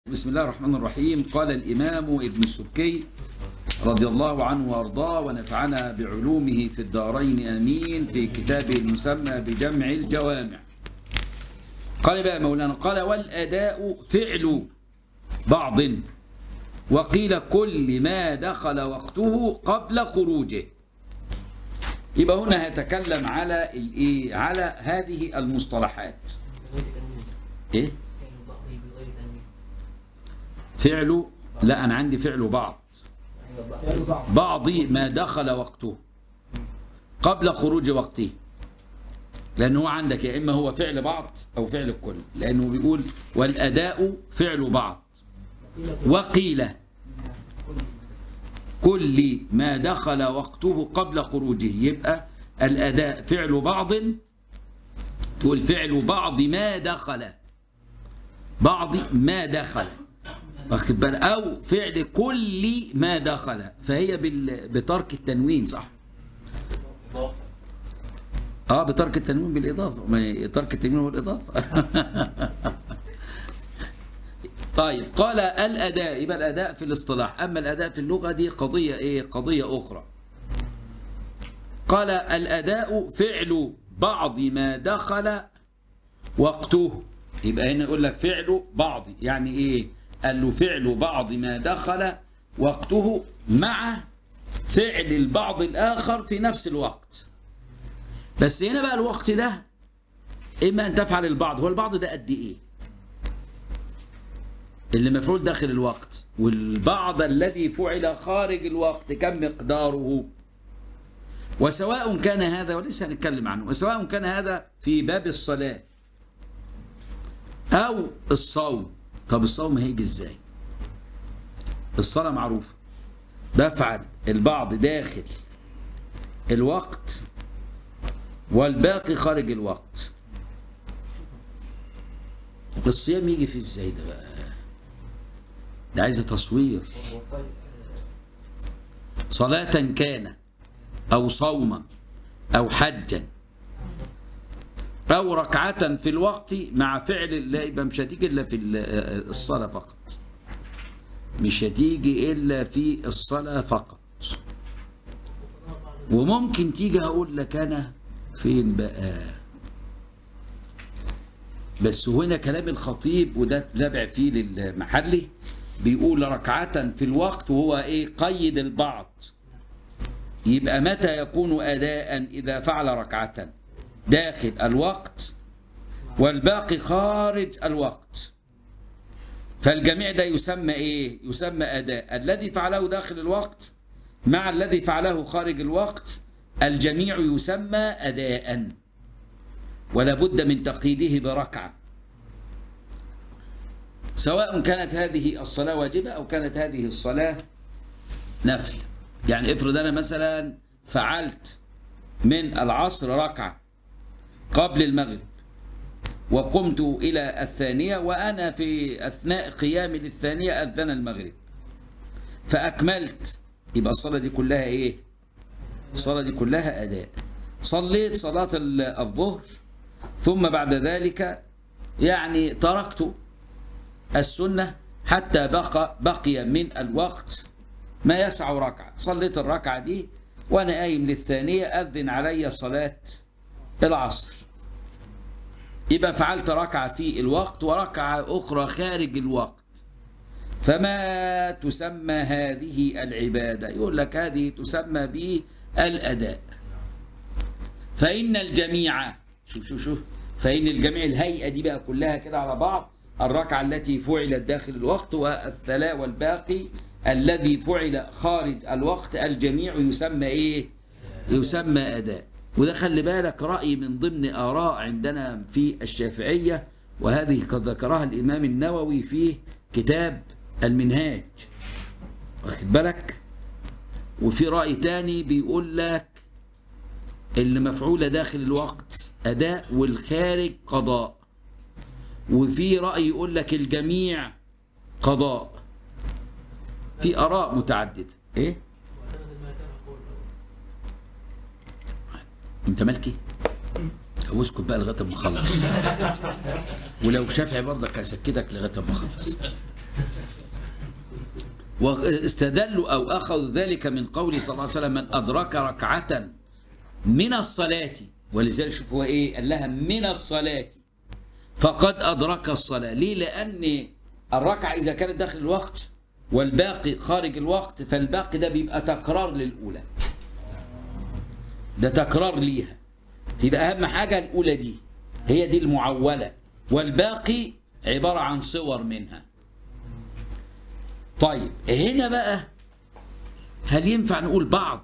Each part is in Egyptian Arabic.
بسم الله الرحمن الرحيم قال الإمام ابن السكي رضي الله عنه وأرضاه ونفعنا بعلومه في الدارين آمين في كتابه المسمى بجمع الجوامع قال بقى مولانا قال والأداء فعل بعض وقيل كل ما دخل وقته قبل خروجه يبقى هنا هيتكلم على الايه على هذه المصطلحات ايه فعل لا انا عندي فعل بعض بعض ما دخل وقته قبل خروج وقته لأنه هو عندك يا إما هو فعل بعض أو فعل الكل لأنه بيقول والأداء فعل بعض وقيل كل ما دخل وقته قبل خروجه يبقى الأداء فعل بعض تقول فعل بعض ما دخل بعض ما دخل واخد بالك او فعل كل ما دخل فهي بال... بترك التنوين صح اه بترك التنوين بالاضافه ما ترك التنوين هو الاضافه طيب قال الاداء يبقى الاداء في الاصطلاح اما الاداء في اللغه دي قضيه ايه قضيه اخرى قال الاداء فعل بعض ما دخل وقته يبقى هنا يقول لك فعل بعض يعني ايه قال له فعل بعض ما دخل وقته مع فعل البعض الآخر في نفس الوقت بس هنا بقى الوقت ده إما أن تفعل البعض هو البعض ده قد إيه اللي مفعول داخل الوقت والبعض الذي فعل خارج الوقت كم مقداره وسواء كان هذا وليس هنتكلم عنه وسواء كان هذا في باب الصلاة أو الصوم طب الصوم هيجي ازاي الصلاة معروفة بفعل البعض داخل الوقت والباقي خارج الوقت الصيام يجي في ازاي ده بقى ده عايز تصوير صلاة كان أو صوما أو حجا أو ركعة في الوقت مع فعل لا يبقى مش هتيجي إلا في الصلاة فقط مش هتيجي إلا في الصلاة فقط وممكن تيجي هقول لك أنا فين بقى بس هنا كلام الخطيب وده تابع فيه للمحلي بيقول ركعة في الوقت وهو إيه قيد البعض يبقى متى يكون أداء إذا فعل ركعةً داخل الوقت والباقي خارج الوقت فالجميع ده يسمى ايه يسمى اداء الذي فعله داخل الوقت مع الذي فعله خارج الوقت الجميع يسمى اداء ولا بد من تقييده بركعه سواء كانت هذه الصلاه واجبه او كانت هذه الصلاه نفل يعني افرض انا مثلا فعلت من العصر ركعه قبل المغرب وقمت إلى الثانية وأنا في أثناء قيامي للثانية أذن المغرب فأكملت يبقى الصلاة دي كلها إيه؟ الصلاة دي كلها أداء صليت صلاة الظهر ثم بعد ذلك يعني تركت السنة حتى بقى بقي من الوقت ما يسع ركعة صليت الركعة دي وأنا قايم للثانية أذن علي صلاة العصر يبقى فعلت ركعة في الوقت وركعة أخرى خارج الوقت فما تسمى هذه العبادة يقول لك هذه تسمى بالأداء فإن الجميع شوف شوف شوف فإن الجميع الهيئة دي بقى كلها كده على بعض الركعة التي فعلت داخل الوقت والثلاء والباقي الذي فعل خارج الوقت الجميع يسمى إيه؟ يسمى أداء وده خلي بالك رأي من ضمن آراء عندنا في الشافعية وهذه قد ذكرها الإمام النووي في كتاب المنهاج واخد بالك وفي رأي تاني بيقول لك اللي مفعولة داخل الوقت أداء والخارج قضاء وفي رأي يقول لك الجميع قضاء في آراء متعددة إيه؟ انت مالكي هو اسكت بقى لغايه ما اخلص ولو شافعي برضك هسكتك لغايه ما اخلص واستدلوا أو أخذوا ذلك من قول صلى الله عليه وسلم من أدرك ركعة من الصلاة ولذلك شوف هو إيه قال لها من الصلاة فقد أدرك الصلاة ليه لأن الركعة إذا كانت داخل الوقت والباقي خارج الوقت فالباقي ده بيبقى تكرار للأولى ده تكرار ليها يبقى أهم حاجة الأولى دي هي دي المعولة والباقي عبارة عن صور منها طيب هنا بقى هل ينفع نقول بعض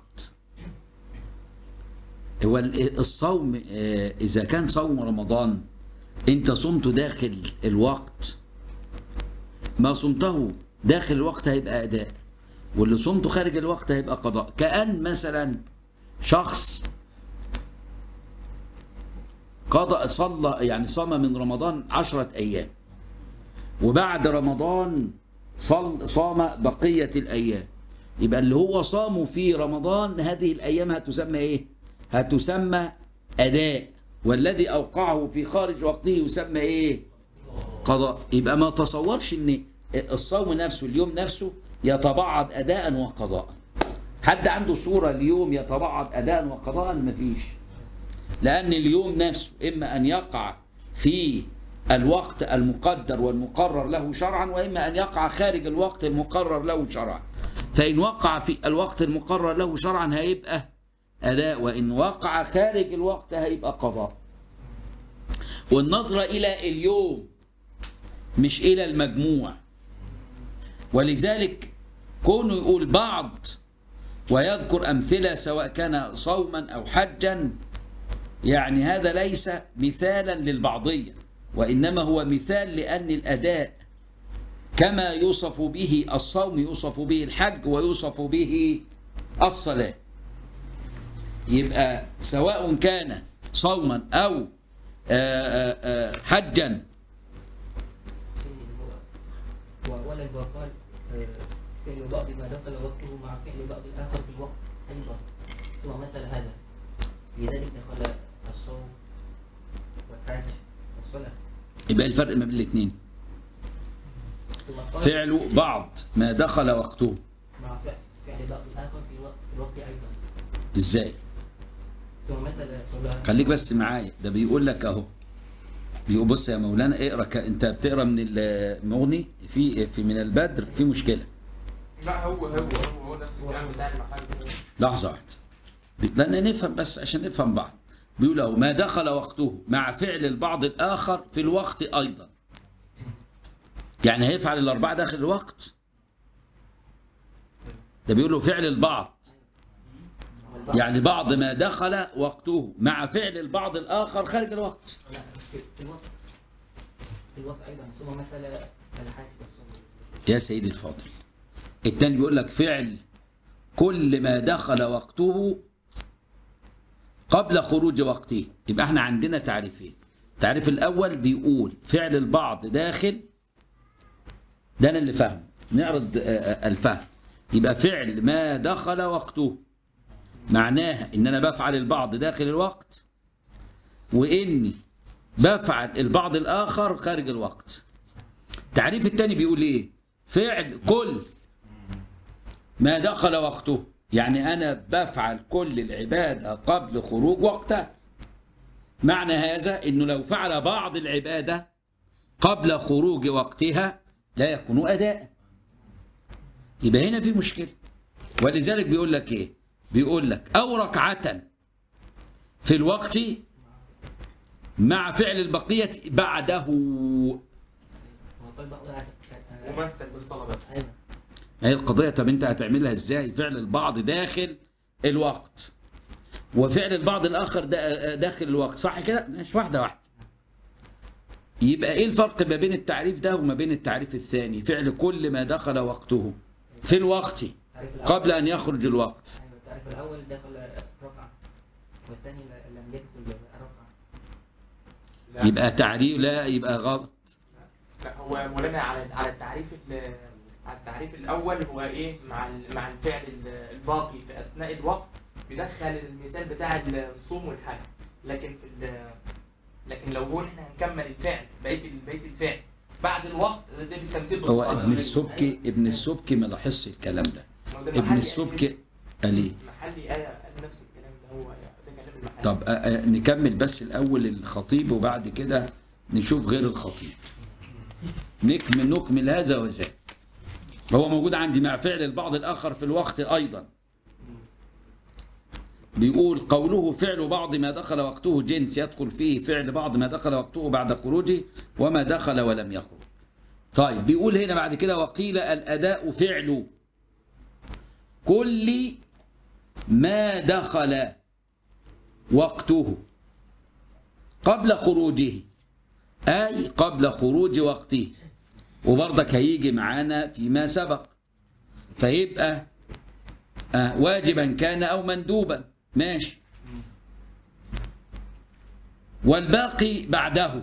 هو الصوم آه، إذا كان صوم رمضان أنت صمته داخل الوقت ما صمته داخل الوقت هيبقى أداء واللي صمته خارج الوقت هيبقى قضاء كأن مثلا شخص قضى صلى يعني صام من رمضان عشرة أيام وبعد رمضان صل صام بقية الأيام يبقى اللي هو صامه في رمضان هذه الأيام هتسمى إيه؟ هتسمى أداء والذي أوقعه في خارج وقته يسمى إيه؟ قضاء يبقى ما تصورش إن الصوم نفسه اليوم نفسه يتبعض أداء وقضاء حد عنده صورة اليوم يتبعض أداء وقضاء مفيش لأن اليوم نفسه إما أن يقع في الوقت المقدر والمقرر له شرعا وإما أن يقع خارج الوقت المقرر له شرعا فإن وقع في الوقت المقرر له شرعا هيبقى أداء وإن وقع خارج الوقت هيبقى قضاء والنظرة إلى اليوم مش إلى المجموع ولذلك كونه يقول بعض ويذكر أمثلة سواء كان صوما أو حجا يعني هذا ليس مثالا للبعضية وإنما هو مثال لأن الأداء كما يوصف به الصوم يوصف به الحج ويوصف به الصلاة يبقى سواء كان صوما أو آآ آآ حجا وأولا هو قال آه، فعل بعض ما دخل وقته مع فعل بعض الآخر في الوقت أيضا ثم مثل هذا لذلك دخل الصوم والحج والصلاة يبقى الفرق ما بين الاثنين ثم قال فعل بعض ما دخل وقته مع فعل فعل بعض الآخر في الوقت في الوقت أيضا ازاي ثم مثل صلاة خليك بس معايا ده بيقول لك اهو بيقول بص يا مولانا اقرا ك... انت بتقرا من المغني في في من البدر في مشكله لا هو هو هو هو نفس الكلام بتاع المحل لحظه واحده لان نفهم بس عشان نفهم بعض بيقول اهو ما دخل وقته مع فعل البعض الاخر في الوقت ايضا يعني هيفعل الاربعه داخل الوقت ده بيقول له فعل البعض يعني بعض ما دخل وقته مع فعل البعض الاخر خارج الوقت لا في في الوقت في الوقت أيضا ثم مثل الحج والصوم يا سيدي الفاضل التاني بيقول لك فعل كل ما دخل وقته قبل خروج وقته يبقى احنا عندنا تعريفين التعريف الاول بيقول فعل البعض داخل ده انا اللي فاهم نعرض آه، آه، الفهم يبقى فعل ما دخل وقته معناها ان انا بفعل البعض داخل الوقت واني بفعل البعض الاخر خارج الوقت التعريف الثاني بيقول ايه فعل كل ما دخل وقته يعني انا بفعل كل العباده قبل خروج وقتها معنى هذا انه لو فعل بعض العباده قبل خروج وقتها لا يكون اداء يبقى هنا في مشكله ولذلك بيقول لك ايه بيقول لك او ركعه في الوقت مع فعل البقيه بعده هو قال بعض ممثل بالصلاه بس أيضا هي القضية طب انت هتعملها ازاي فعل البعض داخل الوقت وفعل البعض الاخر دا- داخل الوقت صح كده ماشي واحدة واحدة يبقى ايه الفرق ما بين التعريف ده وما بين التعريف الثاني فعل كل ما دخل وقته في الوقت التعريف الأول قبل ان يخرج الوقت أيوة، التعريف الأول دخل ركعة والثاني ل- لم يدخل ركعة لا, يبقى تعريف لا يبقى غلط لا هو مولانا على على التعريف ال- على التعريف الاول هو ايه مع ال- مع الفعل ال- الباقي في اثناء الوقت بيدخل المثال بتاع الصوم والحج لكن في ال- لكن لو هو احنا هنكمل الفعل بقيه ال- بقيه الفعل بعد الوقت ده في التمثيل هو بالصلاه ابن السبكي ابن السبكي ما لاحظش الكلام ده هو ده ابن محلي السبكي قال ايه محلي ايه قال نفس الكلام ده هو ده كلام المحلي طب آه، آه، نكمل بس الاول الخطيب وبعد كده نشوف غير الخطيب نكمل نكمل هذا وذاك هو موجود عندي مع فعل البعض الاخر في الوقت ايضا بيقول قوله فعل بعض ما دخل وقته جنس يدخل فيه فعل بعض ما دخل وقته بعد خروجه وما دخل ولم يخرج طيب بيقول هنا بعد كده وقيل الاداء فعل كل ما دخل وقته قبل خروجه أي قبل خروج وقته وبرضك هيجي معانا فيما سبق فيبقى آه واجبا كان أو مندوبا ماشي والباقي بعده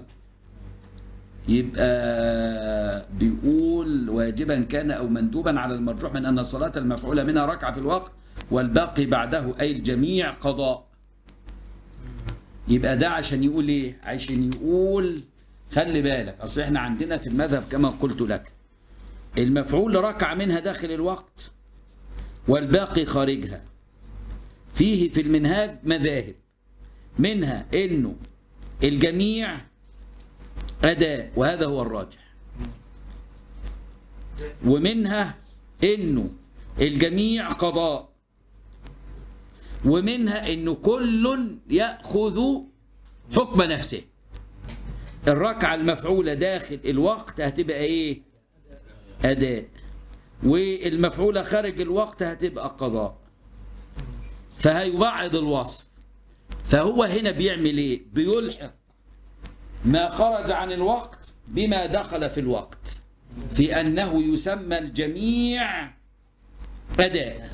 يبقى بيقول واجبا كان أو مندوبا على المرجوح من أن الصلاة المفعولة منها ركعة في الوقت والباقي بعده أي الجميع قضاء يبقى ده عشان يقول ايه عشان يقول خلي بالك اصل احنا عندنا في المذهب كما قلت لك المفعول ركع منها داخل الوقت والباقي خارجها فيه في المنهاج مذاهب منها انه الجميع اداء وهذا هو الراجح ومنها انه الجميع قضاء ومنها انه كل ياخذ حكم نفسه الركعه المفعوله داخل الوقت هتبقى ايه اداء والمفعوله خارج الوقت هتبقى قضاء فهيبعد الوصف فهو هنا بيعمل ايه بيلحق ما خرج عن الوقت بما دخل في الوقت في انه يسمى الجميع اداء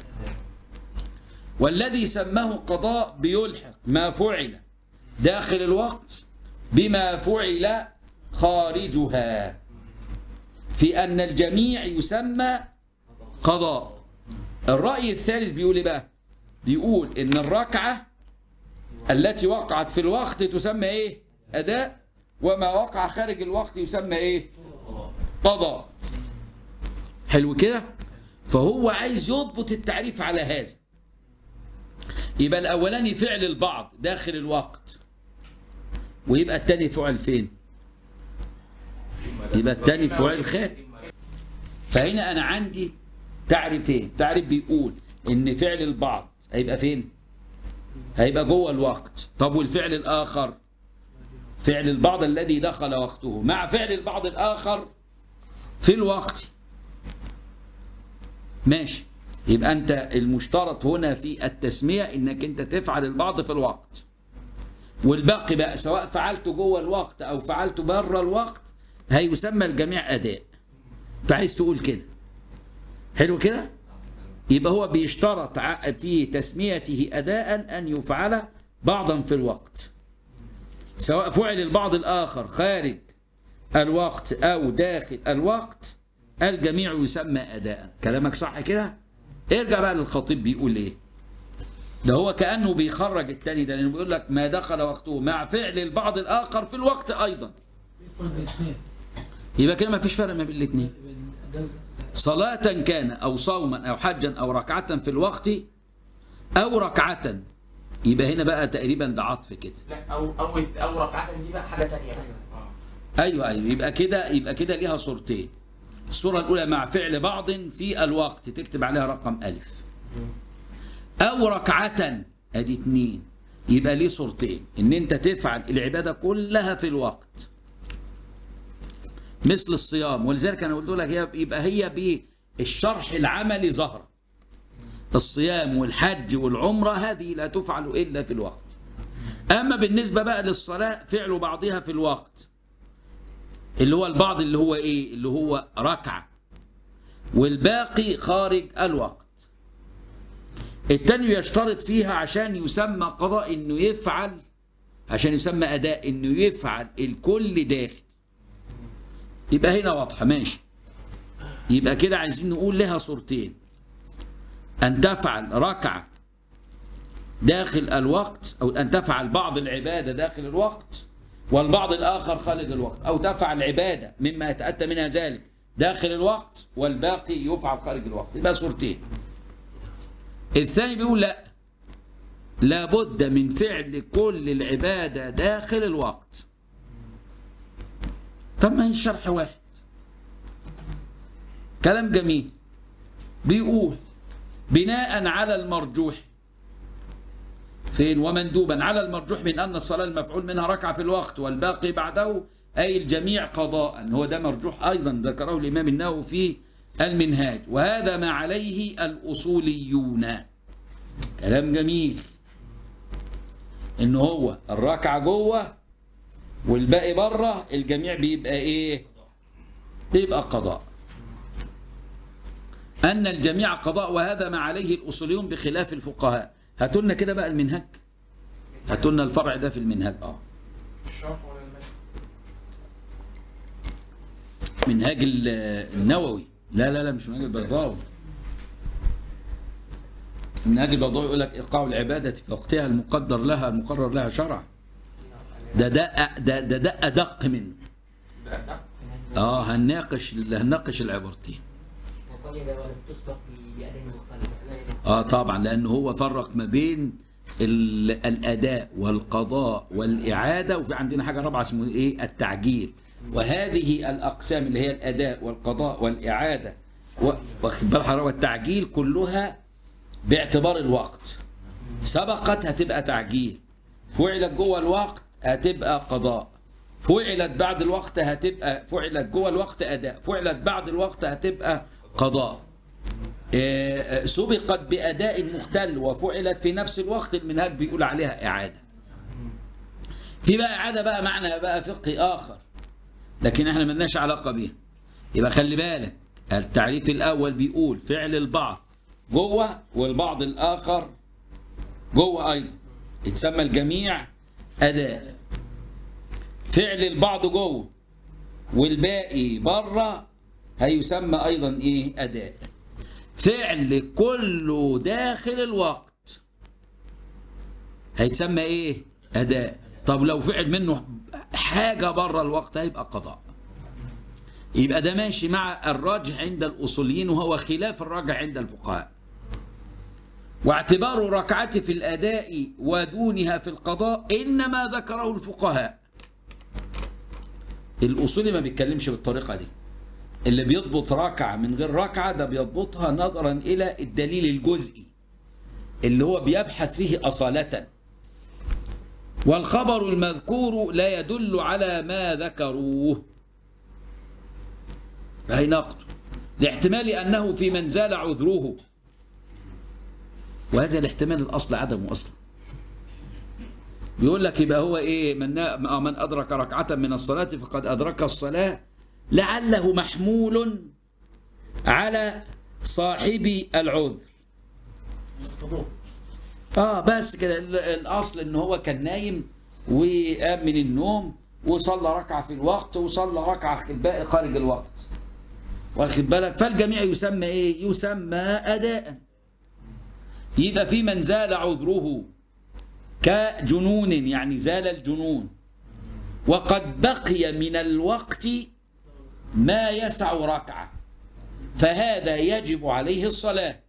والذي سماه قضاء بيلحق ما فعل داخل الوقت بما فعل خارجها في أن الجميع يسمى قضاء الرأي الثالث بيقول إيه بقى بيقول إن الركعة التي وقعت في الوقت تسمى إيه أداء وما وقع خارج الوقت يسمى إيه قضاء حلو كده فهو عايز يضبط التعريف على هذا يبقى الاولاني فعل البعض داخل الوقت ويبقى التاني فعل فين يبقى التاني فعل خارج فهنا انا عندي تعريفين تعريف بيقول ان فعل البعض هيبقى فين هيبقى جوه الوقت طب والفعل الاخر فعل البعض الذي دخل وقته مع فعل البعض الاخر في الوقت ماشي يبقى انت المشترط هنا في التسميه انك انت تفعل البعض في الوقت والباقي بقى سواء فعلته جوه الوقت او فعلته بره الوقت هيسمى الجميع اداء انت عايز تقول كده حلو كده يبقى هو بيشترط ع- في تسميته اداء ان يفعل بعضا في الوقت سواء فعل البعض الاخر خارج الوقت او داخل الوقت الجميع يسمى اداء كلامك صح كده ارجع بقى للخطيب بيقول ايه ده هو كانه بيخرج التاني ده لانه بيقول لك ما دخل وقته مع فعل البعض الاخر في الوقت ايضا يفرض الاثنين يبقى كده ما فيش فرق ما بين الاثنين بين ده وده صلاة كان أو صوما أو حجا أو ركعة في الوقت أو ركعة يبقى هنا بقى تقريبا ده عطف كده لا او او او ركعه دي بقى حاجه ثانيه بقى اه أيوه أيوه يبقى كده يبقى كده ليها صورتين الصورة الأولى مع فعل بعض في الوقت تكتب عليها رقم ألف أو ركعة أدي اتنين يبقى ليه صورتين إن أنت تفعل العبادة كلها في الوقت مثل الصيام ولذلك أنا قلت لك هي يبقى هي بالشرح العملي ظاهرة الصيام والحج والعمرة هذه لا تفعل إلا في الوقت أما بالنسبة بقى للصلاة فعل بعضها في الوقت اللي هو البعض اللي هو ايه اللي هو ركعة والباقي خارج الوقت التاني يشترط فيها عشان يسمى قضاء انه يفعل عشان يسمى اداء انه يفعل الكل داخل يبقى هنا واضحة ماشي يبقى كده عايزين نقول لها صورتين ان تفعل ركعة داخل الوقت او ان تفعل بعض العبادة داخل الوقت والبعض الآخر خارج الوقت أو تفعل عبادة مما يتأتى منها ذلك داخل الوقت والباقي يفعل خارج الوقت يبقى صورتين الثاني بيقول لا لابد من فعل كل العبادة داخل الوقت طب ما هي الشرح واحد كلام جميل بيقول بناء على المرجوح فين ومندوبا على المرجوح من أن الصلاة المفعول منها ركعة في الوقت والباقي بعده أي الجميع قضاء هو ده مرجوح أيضا ذكره الإمام النووي في المنهاج وهذا ما عليه الأصوليون كلام جميل إن هو الركعة جوه والباقي بره الجميع بيبقى إيه بيبقى قضاء أن الجميع قضاء وهذا ما عليه الأصوليون بخلاف الفقهاء هاتوا لنا كده بقى المنهج هاتوا لنا الفرع ده في المنهج اه الشرح ولا المتن منهاج ال- النووي لا لا لا مش منهاج البيضاوي منهاج البيضاوي يقول لك ايقاع العباده في وقتها المقدر لها المقرر لها شرعا ده ده ده ده, ده ادق منه ده ده اه هنناقش هنناقش العبارتين وقال إذا ولم تسبق بأداء مختلف اه طبعا لانه هو فرق ما بين ال- الاداء والقضاء والاعاده وفي عندنا حاجه رابعه اسمه ايه التعجيل وهذه الاقسام اللي هي الاداء والقضاء والاعاده و- واخد بال حضرتك التعجيل كلها باعتبار الوقت سبقت هتبقى تعجيل فعلت جوه الوقت هتبقى قضاء فعلت بعد الوقت هتبقى فعلت جوه الوقت اداء فعلت بعد الوقت هتبقى قضاء آه، سبقت بأداء مختل وفعلت في نفس الوقت المنهاج بيقول عليها إعادة في بقى إعادة بقى معنى بقى فقهي آخر لكن احنا ملناش علاقة بيها يبقى خلي بالك التعريف الأول بيقول فعل البعض جوه والبعض الآخر جوه أيضا يتسمى الجميع أداء فعل البعض جوه والباقي بره هيسمى أيضا إيه أداء فعل كله داخل الوقت هيتسمى ايه اداء طب لو فعل منه حاجه بره الوقت هيبقى قضاء يبقى ده ماشي مع الراجح عند الاصوليين وهو خلاف الراجح عند الفقهاء واعتبار ركعته في الاداء ودونها في القضاء انما ذكره الفقهاء الاصولي ما بيتكلمش بالطريقه دي اللي بيضبط ركعة من غير ركعة ده بيضبطها نظرا إلى الدليل الجزئي اللي هو بيبحث فيه أصالة والخبر المذكور لا يدل على ما ذكروه فهي نقد لاحتمال أنه في من زال عذره وهذا الاحتمال الأصل عدمه أصلا بيقول لك يبقى هو ايه من آه من ادرك ركعه من الصلاه فقد ادرك الصلاه لعله محمول على صاحب العذر اه بس كده ال- الاصل ان هو كان نايم وقام من النوم وصلى ركعه في الوقت وصلى ركعه في الباقي خارج الوقت واخد بالك فالجميع يسمى ايه يسمى اداء يبقى في من زال عذره كجنون يعني زال الجنون وقد بقي من الوقت ما يسع ركعة فهذا يجب عليه الصلاة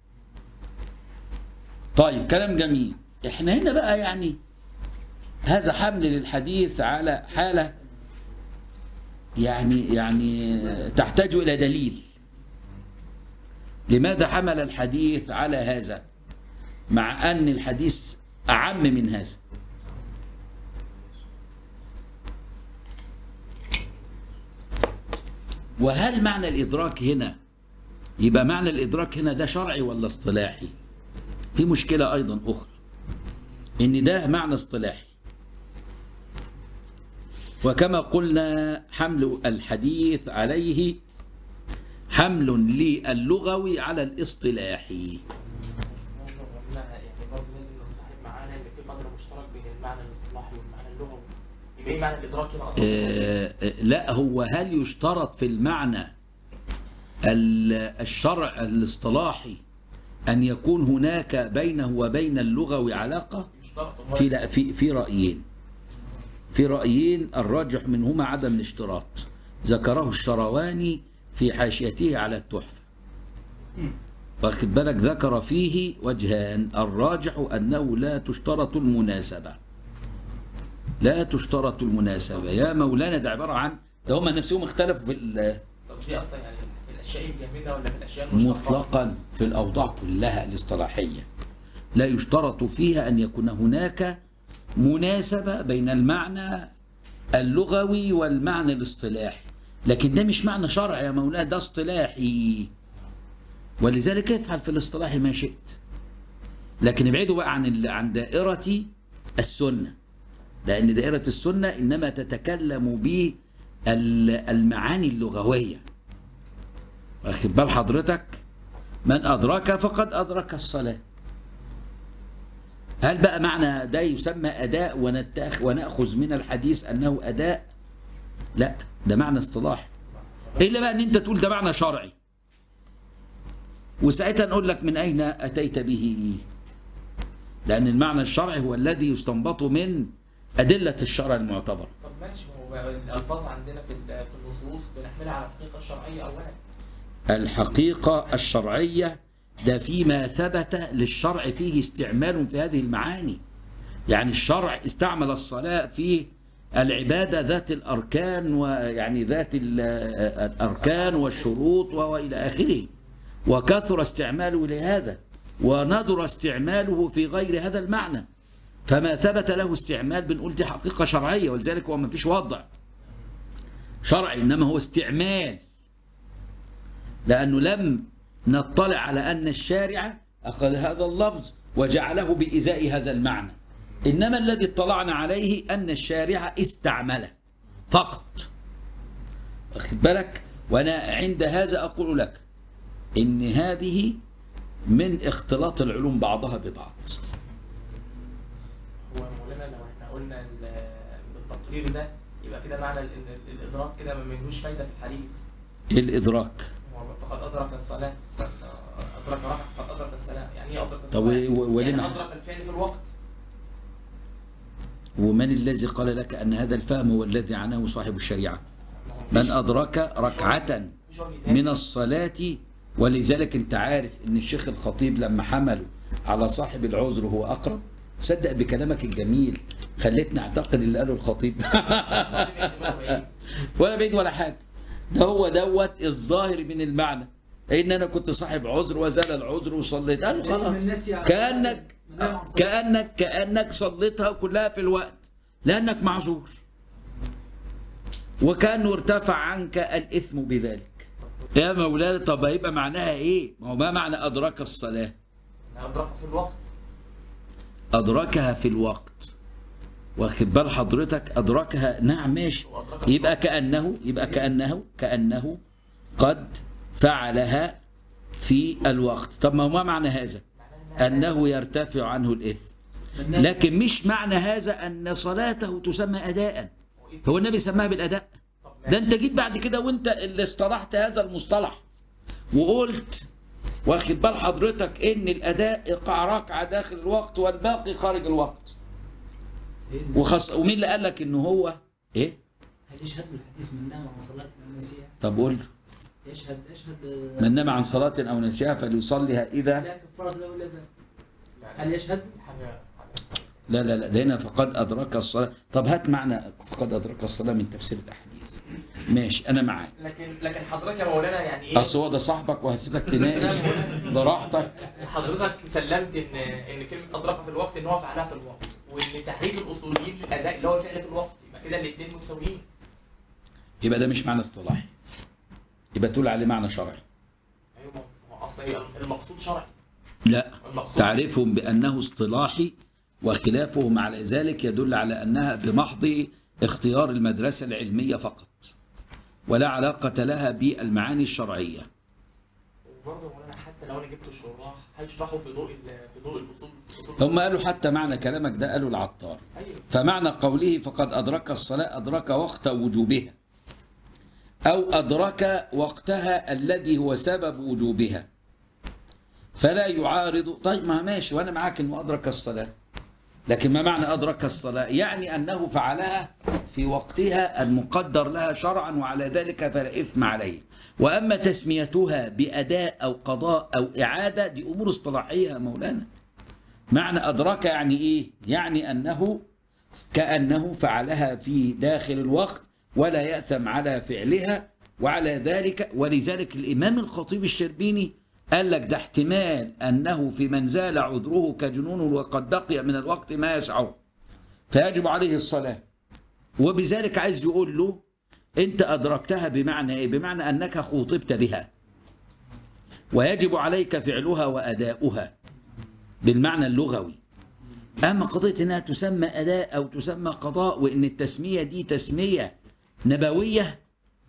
طيب كلام جميل احنا هنا بقى يعني هذا حمل للحديث على حالة يعني يعني تحتاج إلى دليل لماذا حمل الحديث على هذا مع أن الحديث أعم من هذا وهل معنى الإدراك هنا يبقى معنى الإدراك هنا ده شرعي ولا اصطلاحي في مشكلة أيضا أخرى إن ده معنى اصطلاحي وكما قلنا حمل الحديث عليه حمل للغوي على الاصطلاحي قلنا يعني برضه لازم نصطحب معانا ان في قدر مشترك بين المعنى الاصطلاحي والمعنى اللغوي يبقى ايه معنى الادراك هنا اصلا؟ آه، آه، لا هو هل يشترط في المعنى ال- الشرع الاصطلاحي أن يكون هناك بينه وبين اللغوي علاقة يشترط في لا في في رأيين في رأيين الراجح منهما عدم الاشتراط ذكره الشرواني في حاشيته على التحفة واخد بالك ذكر فيه وجهان الراجح أنه لا تشترط المناسبة لا تشترط المناسبة يا مولانا ده عبارة عن ده هم نفسهم اختلفوا في ال- طب دي اصلا يعني في الاشياء الجامده ولا في الاشياء المشتقه؟ مطلقا في الأوضاع كلها الاصطلاحية لا يشترط فيها أن يكون هناك مناسبة بين المعنى اللغوي والمعنى الاصطلاحي لكن ده مش معنى شرعي يا مولانا ده اصطلاحي ولذلك افعل في الاصطلاح ما شئت لكن ابعدوا بقى عن ال- عن دائرة السنة لأن دائرة السنة إنما تتكلم بالمعاني اللغوية واخد بال حضرتك من أدرك فقد أدرك الصلاة هل بقى معنى ده يسمى أداء ونتأخ ونأخذ من الحديث أنه أداء لا ده معنى اصطلاحي إلا بقى أن أنت تقول ده معنى شرعي وساعتها نقول لك من أين أتيت به لأن المعنى الشرعي هو الذي يستنبط من أدلة الشرع المعتبر طب ماشي ما هو الالفاظ عندنا في ال- في النصوص بنحملها على الحقيقه الشرعيه اولا الحقيقة الشرعية ده فيما ثبت للشرع فيه استعمال في هذه المعاني يعني الشرع استعمل الصلاة في العبادة ذات الأركان ويعني ذات ال- الأركان والشروط وإلى آخره وكثر استعماله لهذا وندر استعماله في غير هذا المعنى فما ثبت له استعمال بنقول دي حقيقة شرعية ولذلك هو ما فيش وضع شرعي إنما هو استعمال لأنه لم نطلع على أن الشارع أخذ هذا اللفظ وجعله بإزاء هذا المعنى إنما الذي اطلعنا عليه أن الشارع استعمله فقط واخد بالك وأنا عند هذا أقول لك إن هذه من اختلاط العلوم بعضها ببعض هو مولانا لو احنا قلنا ال- التقرير ده يبقى كده معنى ان ال- الادراك كده ما منهوش فايده في الحديث الإدراك هو فقد ادرك الصلاه فقد ادرك ركعه فقد ادرك الصلاه يعني ايه ادرك طب الصلاه؟ و- و- ولما يعني ادرك الفعل في الوقت ومن الذي قال لك أن هذا الفهم هو الذي عناه صاحب الشريعة ما هو من مفيش- أدرك ركعة مفيش وجه تاني. من الصلاة ولذلك انت عارف ان الشيخ الخطيب لما حمله على صاحب العذر هو اقرب صدق بكلامك الجميل خلتني اعتقد اللي قاله الخطيب احتماله ايه؟ ولا بعيد ولا حاجه ده هو دوت الظاهر من المعنى ان انا كنت صاحب عذر وزال العذر وصليت قال له خلاص من الناس يعني كانك من نام عن صلاة. كانك كانك صليتها كلها في الوقت لانك معذور وكانه ارتفع عنك الاثم بذلك يا مولانا طب هيبقى معناها ايه ما هو ما معنى ادرك الصلاه ادرك في الوقت ادركها في الوقت واخد بال حضرتك ادركها نعم ماشي يبقى كانه يبقى كانه كانه قد فعلها في الوقت طب ما هو ما معنى هذا انه يرتفع عنه الاثم من نام- لكن مش معنى هذا ان صلاته تسمى اداء هو النبي سماها بالاداء ده انت جيت بعد كده وانت اللي اصطلحت هذا المصطلح وقلت واخد بال حضرتك ان الاداء ايقاع ركعه داخل الوقت والباقي خارج الوقت سيدنا وخص ومين اللي قال لك ان هو ايه هل يشهد بالحديث من نام عن صلاة أو نسيها؟ طب قول له. يشهد يشهد من نام عن صلاه او نسيها فليصليها اذا لا كفارة له ولا ذا. لا، هل يشهد؟ حاجه حاجه لا لا لا ده هنا فقد ادرك الصلاه طب هات معنى فقد ادرك الصلاه من تفسير الاحاديث ماشي انا معاك لكن لكن حضرتك يا مولانا يعني ايه اصل هو ده صاحبك وهسيبك تناقش براحتك حضرتك سلمت ان ان كلمه ادرك في الوقت ان هو فعلها في الوقت وان تعريف الاصوليين للاداء اللي هو الفعل في الوقت يبقى كده الاثنين متساويين يبقى ده مش معنى اصطلاحي يبقى تقول عليه معنى شرعي ايوه ما هو اصل هي المقصود شرعي لا المقصود تعريفهم بأنه اصطلاحي وخلافهم على ذلك يدل على أنها بمحض اختيار المدرسة العلمية فقط ولا علاقة لها بالمعاني الشرعية وبرضه يا مولانا حتى لو انا جبت الشراح هيشرحوا في ضوء ال- في ضوء الاصول أصول هم قالوا حتى معنى كلامك ده قالوا العطار ايوه فمعنى قوله فقد أدرك الصلاة أدرك وقت وجوبها أو أدرك وقتها الذي هو سبب وجوبها فلا يعارض طيب ما ماشي وأنا معاك إنه أدرك الصلاة لكن ما معنى أدرك الصلاة يعني أنه فعلها في وقتها المقدر لها شرعا وعلى ذلك فلا إثم عليه وأما تسميتها بأداء أو قضاء أو إعادة دي أمور اصطلاحية يا مولانا معنى أدرك يعني إيه يعني أنه كأنه فعلها في داخل الوقت ولا يأثم على فعلها وعلى ذلك ولذلك الإمام الخطيب الشربيني قال لك ده احتمال أنه في من زال عذره كجنون وقد بقي من الوقت ما يسعه فيجب عليه الصلاة وبذلك عايز يقول له أنت أدركتها بمعنى إيه؟ بمعنى أنك خوطبت بها ويجب عليك فعلها وأداؤها بالمعنى اللغوي أما قضية أنها تسمى أداء أو تسمى قضاء وأن التسمية دي تسمية نبوية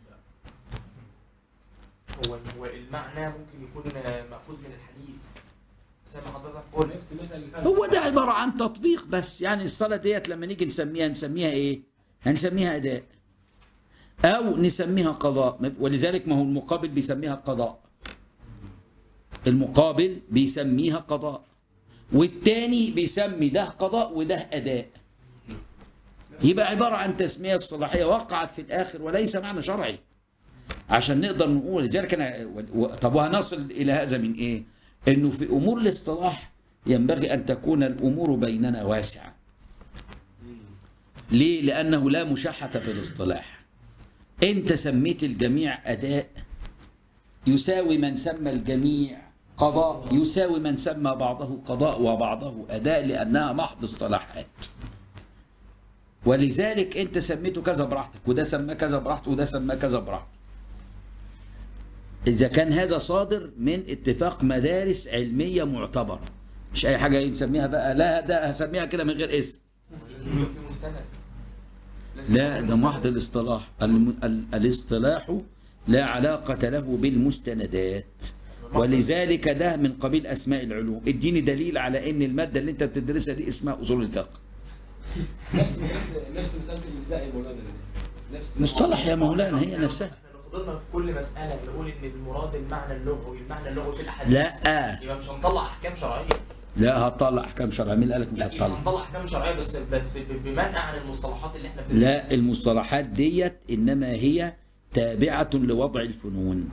هو هو المعنى ممكن يكون مأخوذ من الحديث زي ما حضرتك قلت نفس المثل اللي فات هو ده عبارة عن تطبيق بس يعني الصلاة ديت لما نيجي نسميها نسميها إيه؟ هنسميها أداء أو نسميها قضاء ولذلك ما هو المقابل بيسميها قضاء المقابل بيسميها قضاء والتاني بيسمي ده قضاء وده أداء يبقى عبارة عن تسمية اصطلاحية وقعت في الآخر وليس معنى شرعي عشان نقدر نقول لذلك أنا و- طب وهنصل إلى هذا من إيه؟ إنه في أمور الاصطلاح ينبغي أن تكون الأمور بيننا واسعة ليه؟ لأنه لا مشاحة في الاصطلاح أنت سميت الجميع أداء يساوي من سمى الجميع قضاء يساوي من سمى بعضه قضاء وبعضه أداء لأنها محض اصطلاحات ولذلك أنت سميته كذا براحتك وده سماه كذا براحته وده سماه كذا براحته إذا كان هذا صادر من اتفاق مدارس علمية معتبرة مش أي حاجة نسميها بقى لا ده هسميها كده من غير اسم لازم يكون في مستند لازم لا يكون ده في محض مستند. الاصطلاح الم... ال... الاصطلاح لا علاقة له بالمستندات ولذلك ده من قبيل أسماء العلوم اديني دليل على أن المادة اللي أنت بتدرسها دي اسمها أصول الفقه نفس نفس نفس مساله الازاء يا مولانا نفس مصطلح يا مولانا هي احنا نفسها احنا لو فضلنا في كل مسألة نقول إن المراد المعنى اللغوي المعنى اللغوي في الأحاديث لا يبقى مش هنطلع أحكام شرعية لا هتطلع أحكام شرعية مين قالك مش لا يبقى هتطلع هنطلع أحكام شرعية بس بس ب- بمنع عن المصطلحات اللي احنا بندرسها لا المصطلحات ديت إنما هي تابعة لوضع الفنون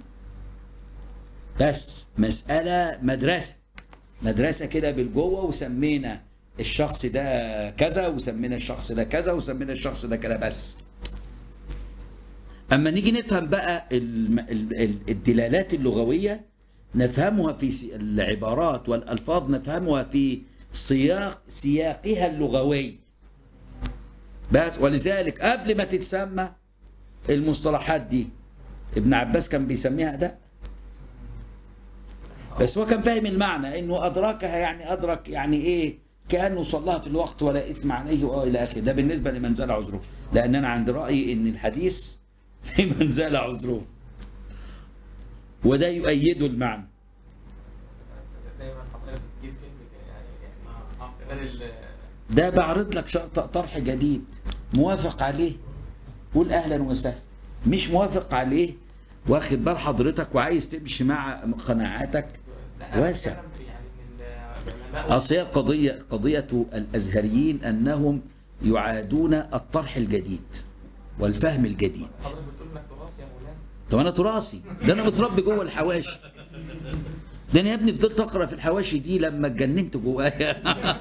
بس مسألة مدرسة مدرسة كده بالجوه وسمينا الشخص ده كذا وسمينا الشخص ده كذا وسمينا الشخص ده كذا بس أما نيجي نفهم بقى الم- ال- ال- الدلالات اللغوية نفهمها في سي- العبارات والألفاظ نفهمها في سياق سياقها اللغوي بس ولذلك قبل ما تتسمى المصطلحات دي ابن عباس كان بيسميها أداء بس هو كان فاهم المعنى انه ادركها يعني ادرك يعني ايه كانه صلاها في الوقت ولا اثم عليه والى اخره ده بالنسبه لمن زال عذره لان انا عند رايي ان الحديث في من زال عذره وده يؤيد المعنى دايما حضرتك بتجيب فيلم يعني غير ال ده بعرض لك شرط طرح جديد موافق عليه قول اهلا وسهلا مش موافق عليه واخد بال حضرتك وعايز تمشي مع قناعاتك لا، أنا واسع. بتكلم في يعني من العلماء اصل هي القضيه قضيه الازهريين انهم يعادون الطرح الجديد والفهم الجديد حضرتك بتقول انك تراث يا مولانا طب انا تراثي ده انا متربي جوه الحواشي ده انا يا ابني فضلت اقرا في الحواشي دي لما اتجننت جوايا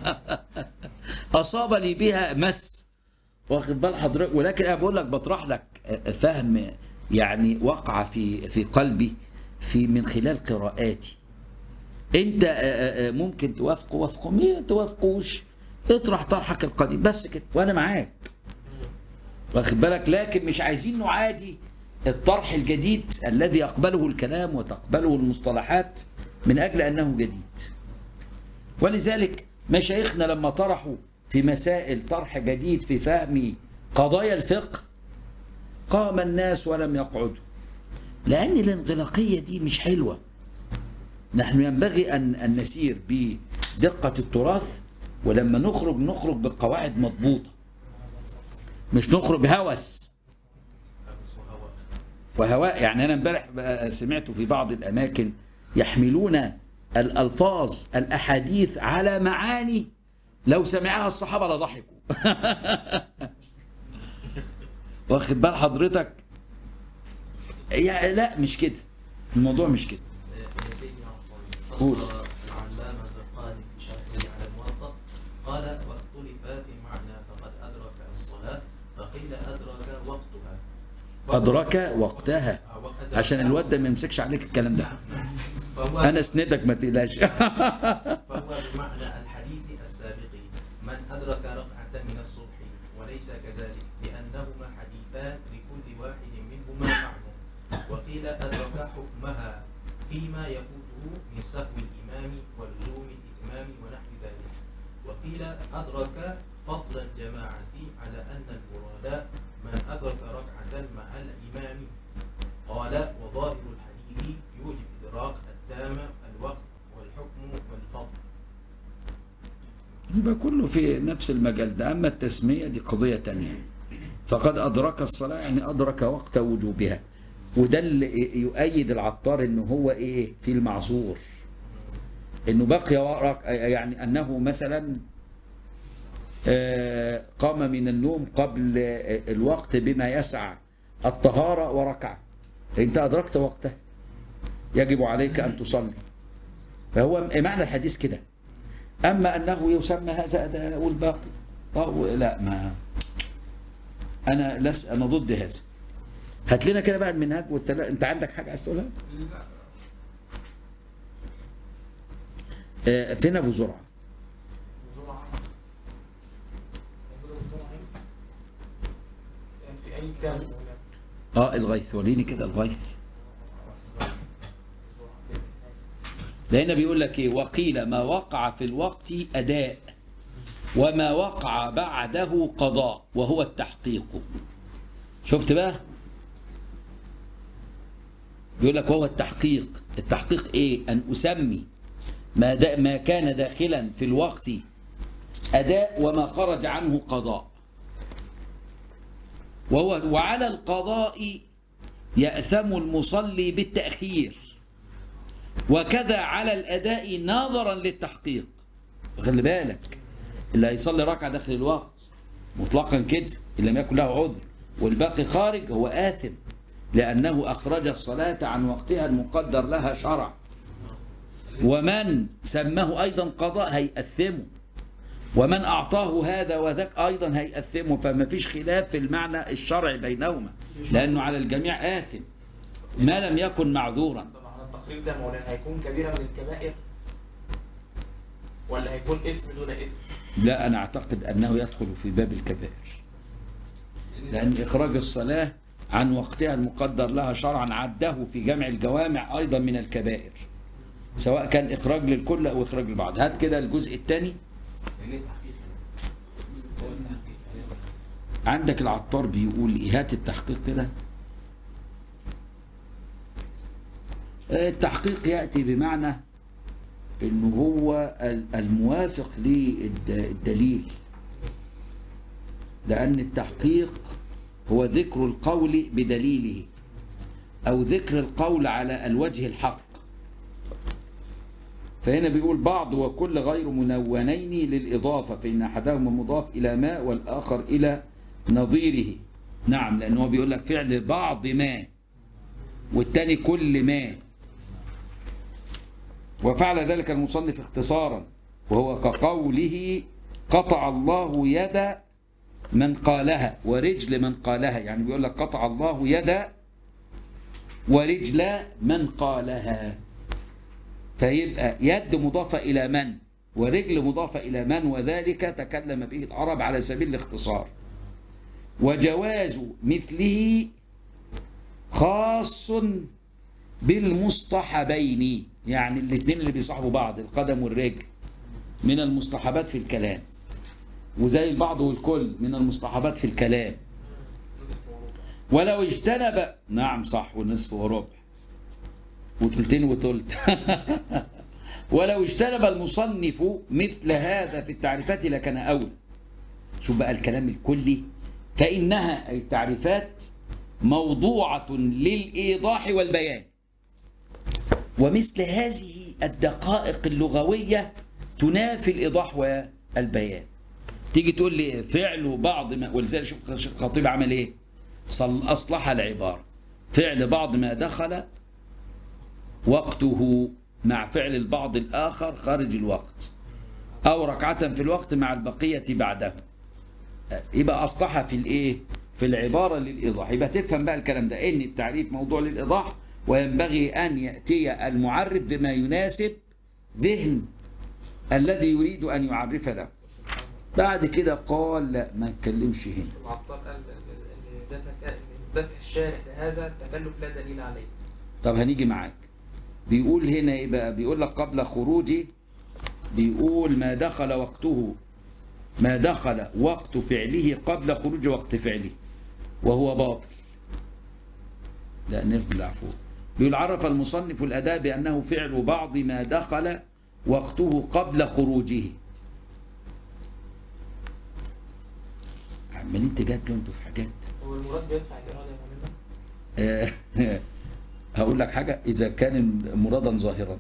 اصاب لي بها مس واخد بال حضرتك ولكن انا بقول لك بطرح لك فهم يعني وقع في في قلبي في من خلال قراءاتي انت آه، آه، آه، ممكن توافقه وافقه ما توافقوش اطرح طرحك القديم بس كده وانا معاك واخد بالك لكن مش عايزين نعادي الطرح الجديد الذي يقبله الكلام وتقبله المصطلحات من اجل انه جديد ولذلك مشايخنا لما طرحوا في مسائل طرح جديد في فهم قضايا الفقه قام الناس ولم يقعدوا لان الانغلاقيه دي مش حلوه نحن ينبغي ان ان نسير بدقه التراث ولما نخرج نخرج بقواعد مضبوطه مش نخرج هوس وهواء يعني انا امبارح بقى سمعت في بعض الاماكن يحملون الالفاظ الاحاديث على معاني لو سمعها الصحابة لضحكوا واخد بال حضرتك يعني لا مش كده الموضوع مش كده يا سيدي عفوا قول. فصل العلامة الزرقاني في شرحه على الموطأ قال واختلف في معنى فقد أدرك الصلاة فقيل أدرك وقتها أدرك وقتها أو أدرك- عشان الواد ده ما يمسكش عليك الكلام ده فهو أنا اسندك ما تقلقش فهو بمعنى الحديث السابق من أدرك ركعة من الصبح وليس كذلك لأنهما حديثان لكل واحد منهما معنى وقيل أدرك حكمها فيما يفوته من سهو الإمام ولزوم الإتمام ونحو ذلك وقيل أدرك فضل الجماعة على أن المراد من أدرك ركعة مع الإمام قال وظاهر الحديث يوجب إدراك التام الوقت والحكم والفضل يبقى كله في نفس المجال ده أما التسمية دي قضية تانية فقد أدرك الصلاة يعني أدرك وقت وجوبها وده اللي يؤيد العطار إن هو إيه في المعذور إنه بقي ورق يعني أنه مثلا آه، قام من النوم قبل آه، الوقت بما يسع الطهارة وركع أنت أدركت وقته يجب عليك أن تصلي فهو معنى الحديث كده أما أنه يسمى هذا أداء والباقي أو لا ما أنا لس أنا ضد هذا هات لنا كده بقى المنهاج والثلاث أنت عندك حاجة عايز تقولها؟ آه، فين أبو زرعة؟ بسرعة موجودة بسرعة هنا. يعني في أي كتاب هناك اه الغيث وريني كده الغيث ده هنا بيقول لك ايه وقيل ما وقع في الوقت اداء وما وقع بعده قضاء وهو التحقيق شفت بقى بيقول لك وهو التحقيق التحقيق ايه ان اسمي ما دا ما كان داخلا في الوقت اداء وما خرج عنه قضاء وهو وعلى القضاء يأثم المصلي بالتأخير وكذا على الأداء ناظرا للتحقيق خلي بالك اللي هيصلي ركعة داخل الوقت مطلقا كده إن لم يكن له عذر والباقي خارج هو آثم لأنه أخرج الصلاة عن وقتها المقدر لها شرع ومن سماه أيضا قضاء هيأثمه ومن أعطاه هذا وذاك أيضا هيأثمه فما فيش خلاف في المعنى الشرعي بينهما لأنه على الجميع آثم ما لم يكن معذورا طبعا التقرير ده مولانا هيكون كبيرة من الكبائر ولا هيكون اسم دون اسم لا أنا أعتقد أنه يدخل في باب الكبائر لأن إخراج الصلاة عن وقتها المقدر لها شرعا عده في جمع الجوامع أيضا من الكبائر سواء كان إخراج للكل أو إخراج للبعض هات كده الجزء الثاني يعني ايه تحقيق هو التحقيق يعني إيه؟ عندك العطار بيقول إيه هات التحقيق كده آه، التحقيق يأتي بمعنى إنه هو ال- الموافق للدليل لأن التحقيق هو ذكر القول بدليله أو ذكر القول على الوجه الحق فهنا بيقول بعض وكل غير منونين للإضافة فإن أحدهما مضاف إلى ما والآخر إلى نظيره نعم لأنه هو بيقول لك فعل بعض ما والتاني كل ما وفعل ذلك المصنف اختصارا وهو كقوله قطع الله يد من قالها ورجل من قالها يعني بيقول لك قطع الله يد ورجل من قالها فيبقى يد مضافة إلى من ورجل مضافة إلى من وذلك تكلم به العرب على سبيل الاختصار وجواز مثله خاص بالمصطحبين يعني الاثنين اللي بيصاحبوا بعض القدم والرجل من المصطحبات في الكلام وزي البعض والكل من المصطحبات في الكلام نصف وربع ولو اجتنب نعم صح ونصف وربع وتلتين وتلت ولو اجتنب المصنف مثل هذا في التعريفات لكان أولى شوف بقى الكلام الكلي فإنها أي التعريفات موضوعة للإيضاح والبيان ومثل هذه الدقائق اللغوية تنافي الإيضاح و- البيان تيجي تقول لي فعل بعض ما ولذلك شوف الشيخ الخطيب عمل ايه صل اصلح العباره فعل بعض ما دخل وقته مع فعل البعض الاخر خارج الوقت او ركعه في الوقت مع البقيه بعده يبقى اصلحها في الايه في العباره للايضاح يبقى تفهم بقى الكلام ده ان التعريف موضوع للايضاح وينبغي ان ياتي المعرف بما يناسب ذهن الذي يريد ان يعرف له بعد كده قال لا ما نتكلمش هنا العطار قال ان ده تك- إن دفع الشارع لهذا تكلف لا دليل عليه طب هنيجي معاك بيقول هنا ايه بقى بيقول لك قبل خروجه بيقول ما دخل وقته ما دخل وقت فعله قبل خروج وقت فعله وهو باطل لا نرجع فوق بيقول عرف المصنف الأداء بأنه فعل بعض ما دخل وقته قبل خروجه عمالين تجادلوا انتوا في حاجات هو المراد بيدفع الاراده يا مولانا آه، هقول لك حاجة إذا كان مرادا ظاهرا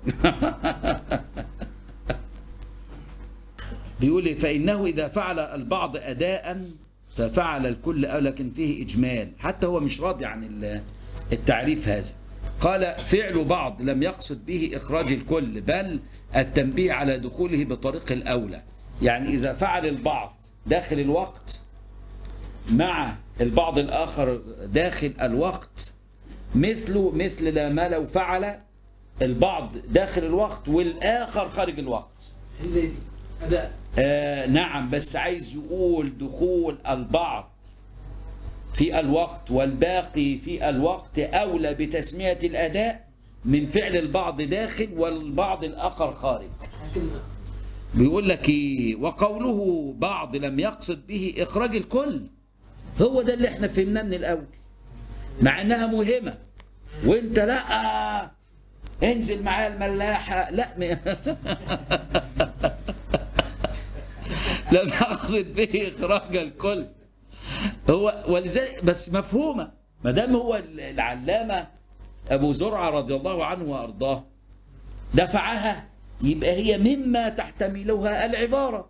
بيقول إيه؟ فإنه إذا فعل البعض أداء ففعل الكل أو لكن فيه إجمال حتى هو مش راضي عن ال- التعريف هذا قال فعل بعض لم يقصد به إخراج الكل بل التنبيه على دخوله بطريق الأولى يعني إذا فعل البعض داخل الوقت مع البعض الآخر داخل الوقت مثله مثل لا ما لو فعل البعض داخل الوقت والآخر خارج الوقت هي زي دي اداء آه نعم بس عايز يقول دخول البعض في الوقت والباقي في الوقت أولى بتسمية الأداء من فعل البعض داخل والبعض الآخر خارج كده صح بيقول لك ايه وقوله بعض لم يقصد به اخراج الكل هو ده اللي احنا فهمناه من الاول مع انها مهمه وانت لا انزل معايا الملاحه لا م- لم يقصد به اخراج الكل هو ولذلك بس مفهومه ما دام هو العلامه ابو زرعه رضي الله عنه وارضاه دفعها يبقى هي مما تحتملها العبارة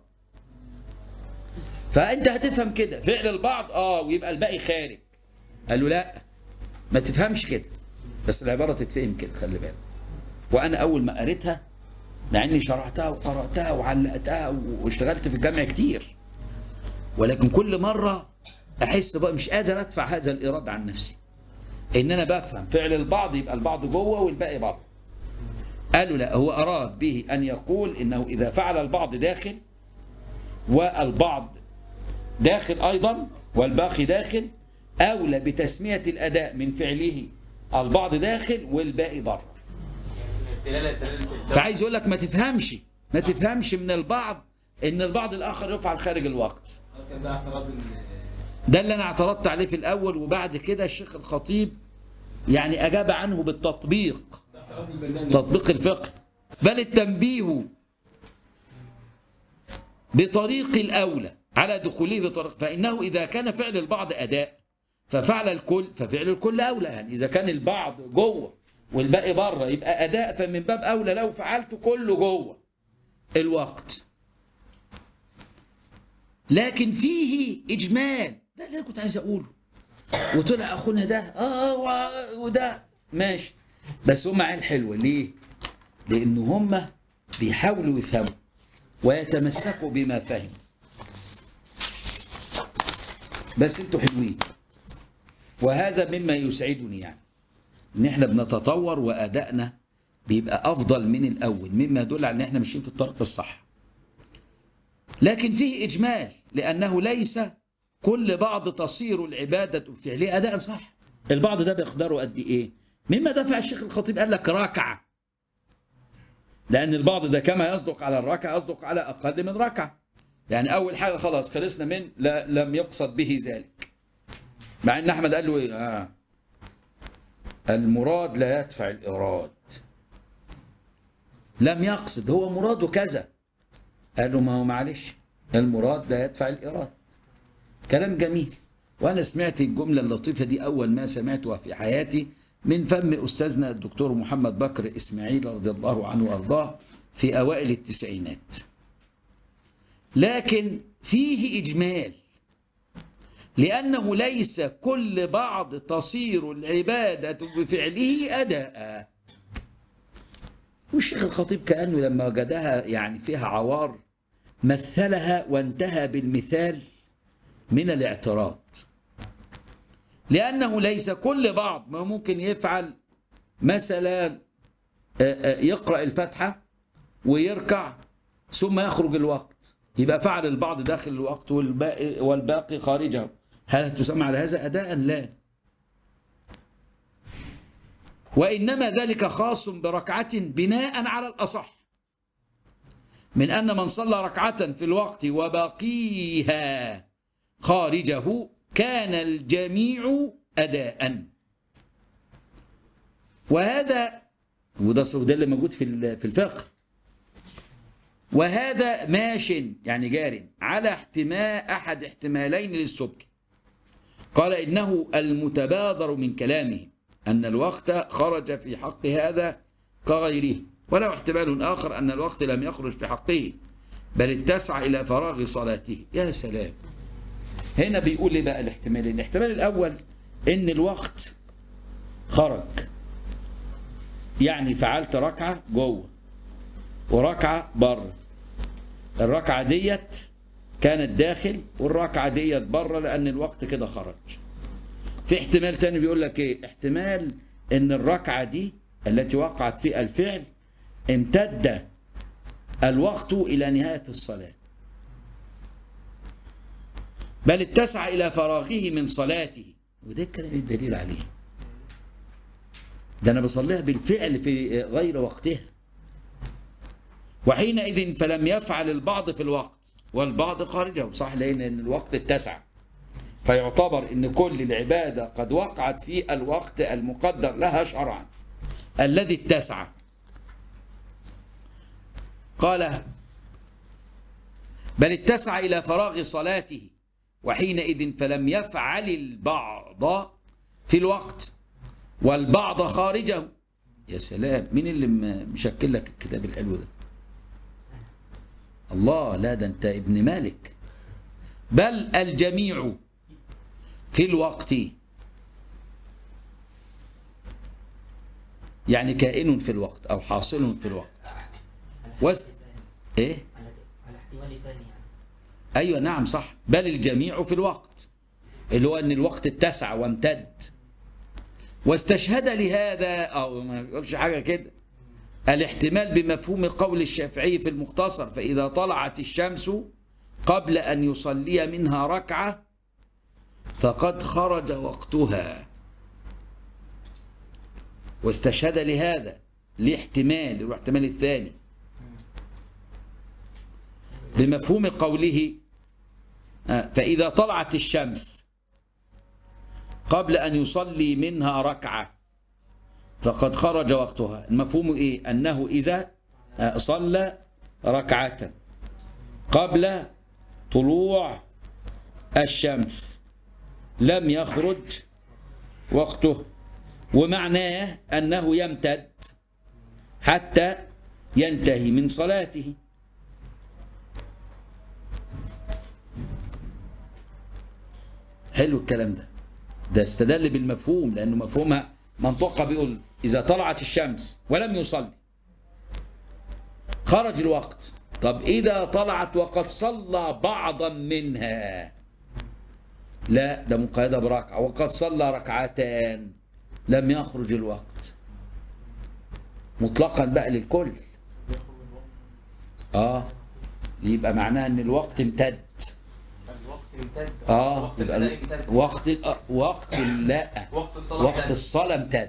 فأنت هتفهم كده فعل البعض آه ويبقى الباقي خارج قال له لا ما تفهمش كده بس العبارة تتفهم كده خلي بالك وأنا أول ما قريتها مع إني شرحتها وقرأتها وعلقتها واشتغلت في الجامع كتير ولكن كل مرة أحس بقى مش قادر أدفع هذا الإيراد عن نفسي إن أنا بفهم فعل البعض يبقى البعض جوه والباقي بره قالوا لا هو أراد به أن يقول إنه إذا فعل البعض داخل والبعض داخل أيضا والباقي داخل أولى بتسمية الأداء من فعله البعض داخل والباقي بره الدلاله دلاله الدولة. فعايز يقول لك ما تفهمش ما تفهمش من البعض ان البعض الاخر يفعل خارج الوقت كان ده اعتراض ان ده اللي انا اعترضت عليه في الاول وبعد كده الشيخ الخطيب يعني اجاب عنه بالتطبيق ده اعتراض البناني تطبيق الفقه بل التنبيه بطريق الأولى على دخوله بطريق فإنه إذا كان فعل البعض أداء ففعل الكل ففعل الكل أولى يعني إذا كان البعض جوه والباقي بره يبقى أداء فمن باب أولى لو فعلت كله جوه الوقت لكن فيه إجمال ده اللي أنا كنت عايز أقوله وطلع أخونا ده آه و- وده ماشي بس هم عيال حلوة ليه؟ لأن هم بيحاولوا يفهموا ويتمسكوا بما فهموا بس انتوا حلوين وهذا مما يسعدني يعني ان احنا بنتطور وادائنا بيبقى افضل من الاول مما يدل على ان احنا ماشيين في الطريق الصح لكن فيه اجمال لانه ليس كل بعض تصير العباده فعليه اداء صح البعض ده بيقدروا قد ايه مما دفع الشيخ الخطيب قال لك ركعه لأن البعض ده كما يصدق على الركعة يصدق على أقل من ركعة يعني أول حاجة خلاص خلصنا من لا لم يقصد به ذلك مع أن أحمد قال له إيه آه المراد لا يدفع الإيراد لم يقصد هو مراده كذا قال له ما هو معلش المراد لا يدفع الإيراد كلام جميل وأنا سمعت الجملة اللطيفة دي أول ما سمعتها في حياتي من فم أستاذنا الدكتور محمد بكر إسماعيل رضي الله عنه وأرضاه في أوائل التسعينات لكن فيه إجمال لأنه ليس كل بعض تصير العبادة بفعله أداء والشيخ الخطيب كأنه لما وجدها يعني فيها عوار مثلها وانتهى بالمثال من الاعتراض لأنه ليس كل بعض ما ممكن يفعل مثلا آه، آه، يقرأ الفاتحة ويركع ثم يخرج الوقت يبقى فعل البعض داخل الوقت والباقي, والباقي خارجه هل تسمى على هذا أداء لا وإنما ذلك خاص بركعة بناء على الأصح من أن من صلى ركعة في الوقت وباقيها خارجه كان الجميع أداء وهذا وده وده اللي موجود في ال- في الفقه وهذا ماش يعني جار على احتمال أحد احتمالين للسبك قال إنه المتبادر من كلامه أن الوقت خرج في حق هذا كغيره وله احتمال آخر أن الوقت لم يخرج في حقه بل اتسع إلى فراغ صلاته يا سلام هنا بيقول لي بقى الاحتمالين الاحتمال الأول إن الوقت خرج يعني فعلت ركعة جوه وركعة بره الركعة ديت كانت داخل والركعة ديت بره لأن الوقت كده خرج في احتمال تاني بيقول لك ايه احتمال ان الركعة دي التي وقعت فيها الفعل امتد الوقت إلى نهاية الصلاة بل اتسع إلى فراغه من صلاته وده الكلام الدليل عليه ده أنا بصليها بالفعل في غير وقتها وحينئذ فلم يفعل البعض في الوقت والبعض خارجه صح لأن الوقت اتسع فيعتبر ان كل العباده قد وقعت في الوقت المقدر لها شرعا الذي اتسع قال بل اتسع الى فراغ صلاته وحينئذ فلم يفعل البعض في الوقت والبعض خارجه يا سلام مين اللي م- مشكل لك الكتاب الحلو ده الله لا ده انت ابن مالك بل الجميع في الوقت يعني كائن في الوقت او حاصل في الوقت وس... ايه على على احتمال ثاني يعني ايوه نعم صح بل الجميع في الوقت اللي هو ان الوقت اتسع وامتد واستشهد لهذا او ما يقولش حاجه كده الاحتمال بمفهوم قول الشافعي في المختصر فاذا طلعت الشمس قبل ان يصلي منها ركعه فقد خرج وقتها واستشهد لهذا لاحتمال الاحتمال الثاني بمفهوم قوله آه، فإذا طلعت الشمس قبل أن يصلي منها ركعة فقد خرج وقتها المفهوم إيه أنه إذا آه، صلى ركعة قبل طلوع الشمس لم يخرج وقته ومعناه أنه يمتد حتى ينتهي من صلاته حلو الكلام ده ده استدل بالمفهوم لأنه مفهومها منطقة بيقول إذا طلعت الشمس ولم يصلي خرج الوقت طب إذا طلعت وقد صلى بعضا منها لا ده مقيدة بركعة وقد صلى ركعتان لم يخرج الوقت مطلقا بقى للكل اه يبقى معناها ان الوقت امتد الوقت امتد اه وقت يبقى الأداء امتد وقت آه، وقت لا وقت الصلاة وقت امتد. الصلاة امتد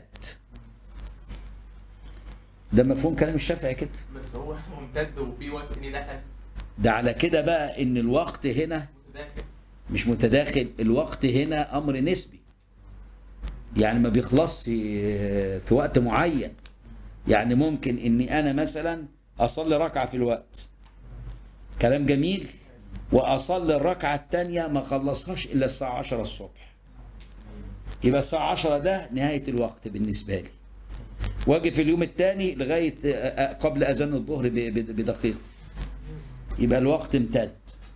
ده مفهوم كلام الشافعي كده بس هو ممتد وفي وقت تاني دخل ده على كده بقى ان الوقت هنا متداخل مش متداخل الوقت هنا امر نسبي يعني ما بيخلصش في وقت معين يعني ممكن اني انا مثلا اصلي ركعه في الوقت كلام جميل واصلي الركعه الثانيه ما اخلصهاش الا الساعه 10 الصبح يبقى الساعه 10 ده نهايه الوقت بالنسبه لي واجي في اليوم الثاني لغايه آه، آه، قبل اذان الظهر ب- ب- بدقيقه يبقى الوقت امتد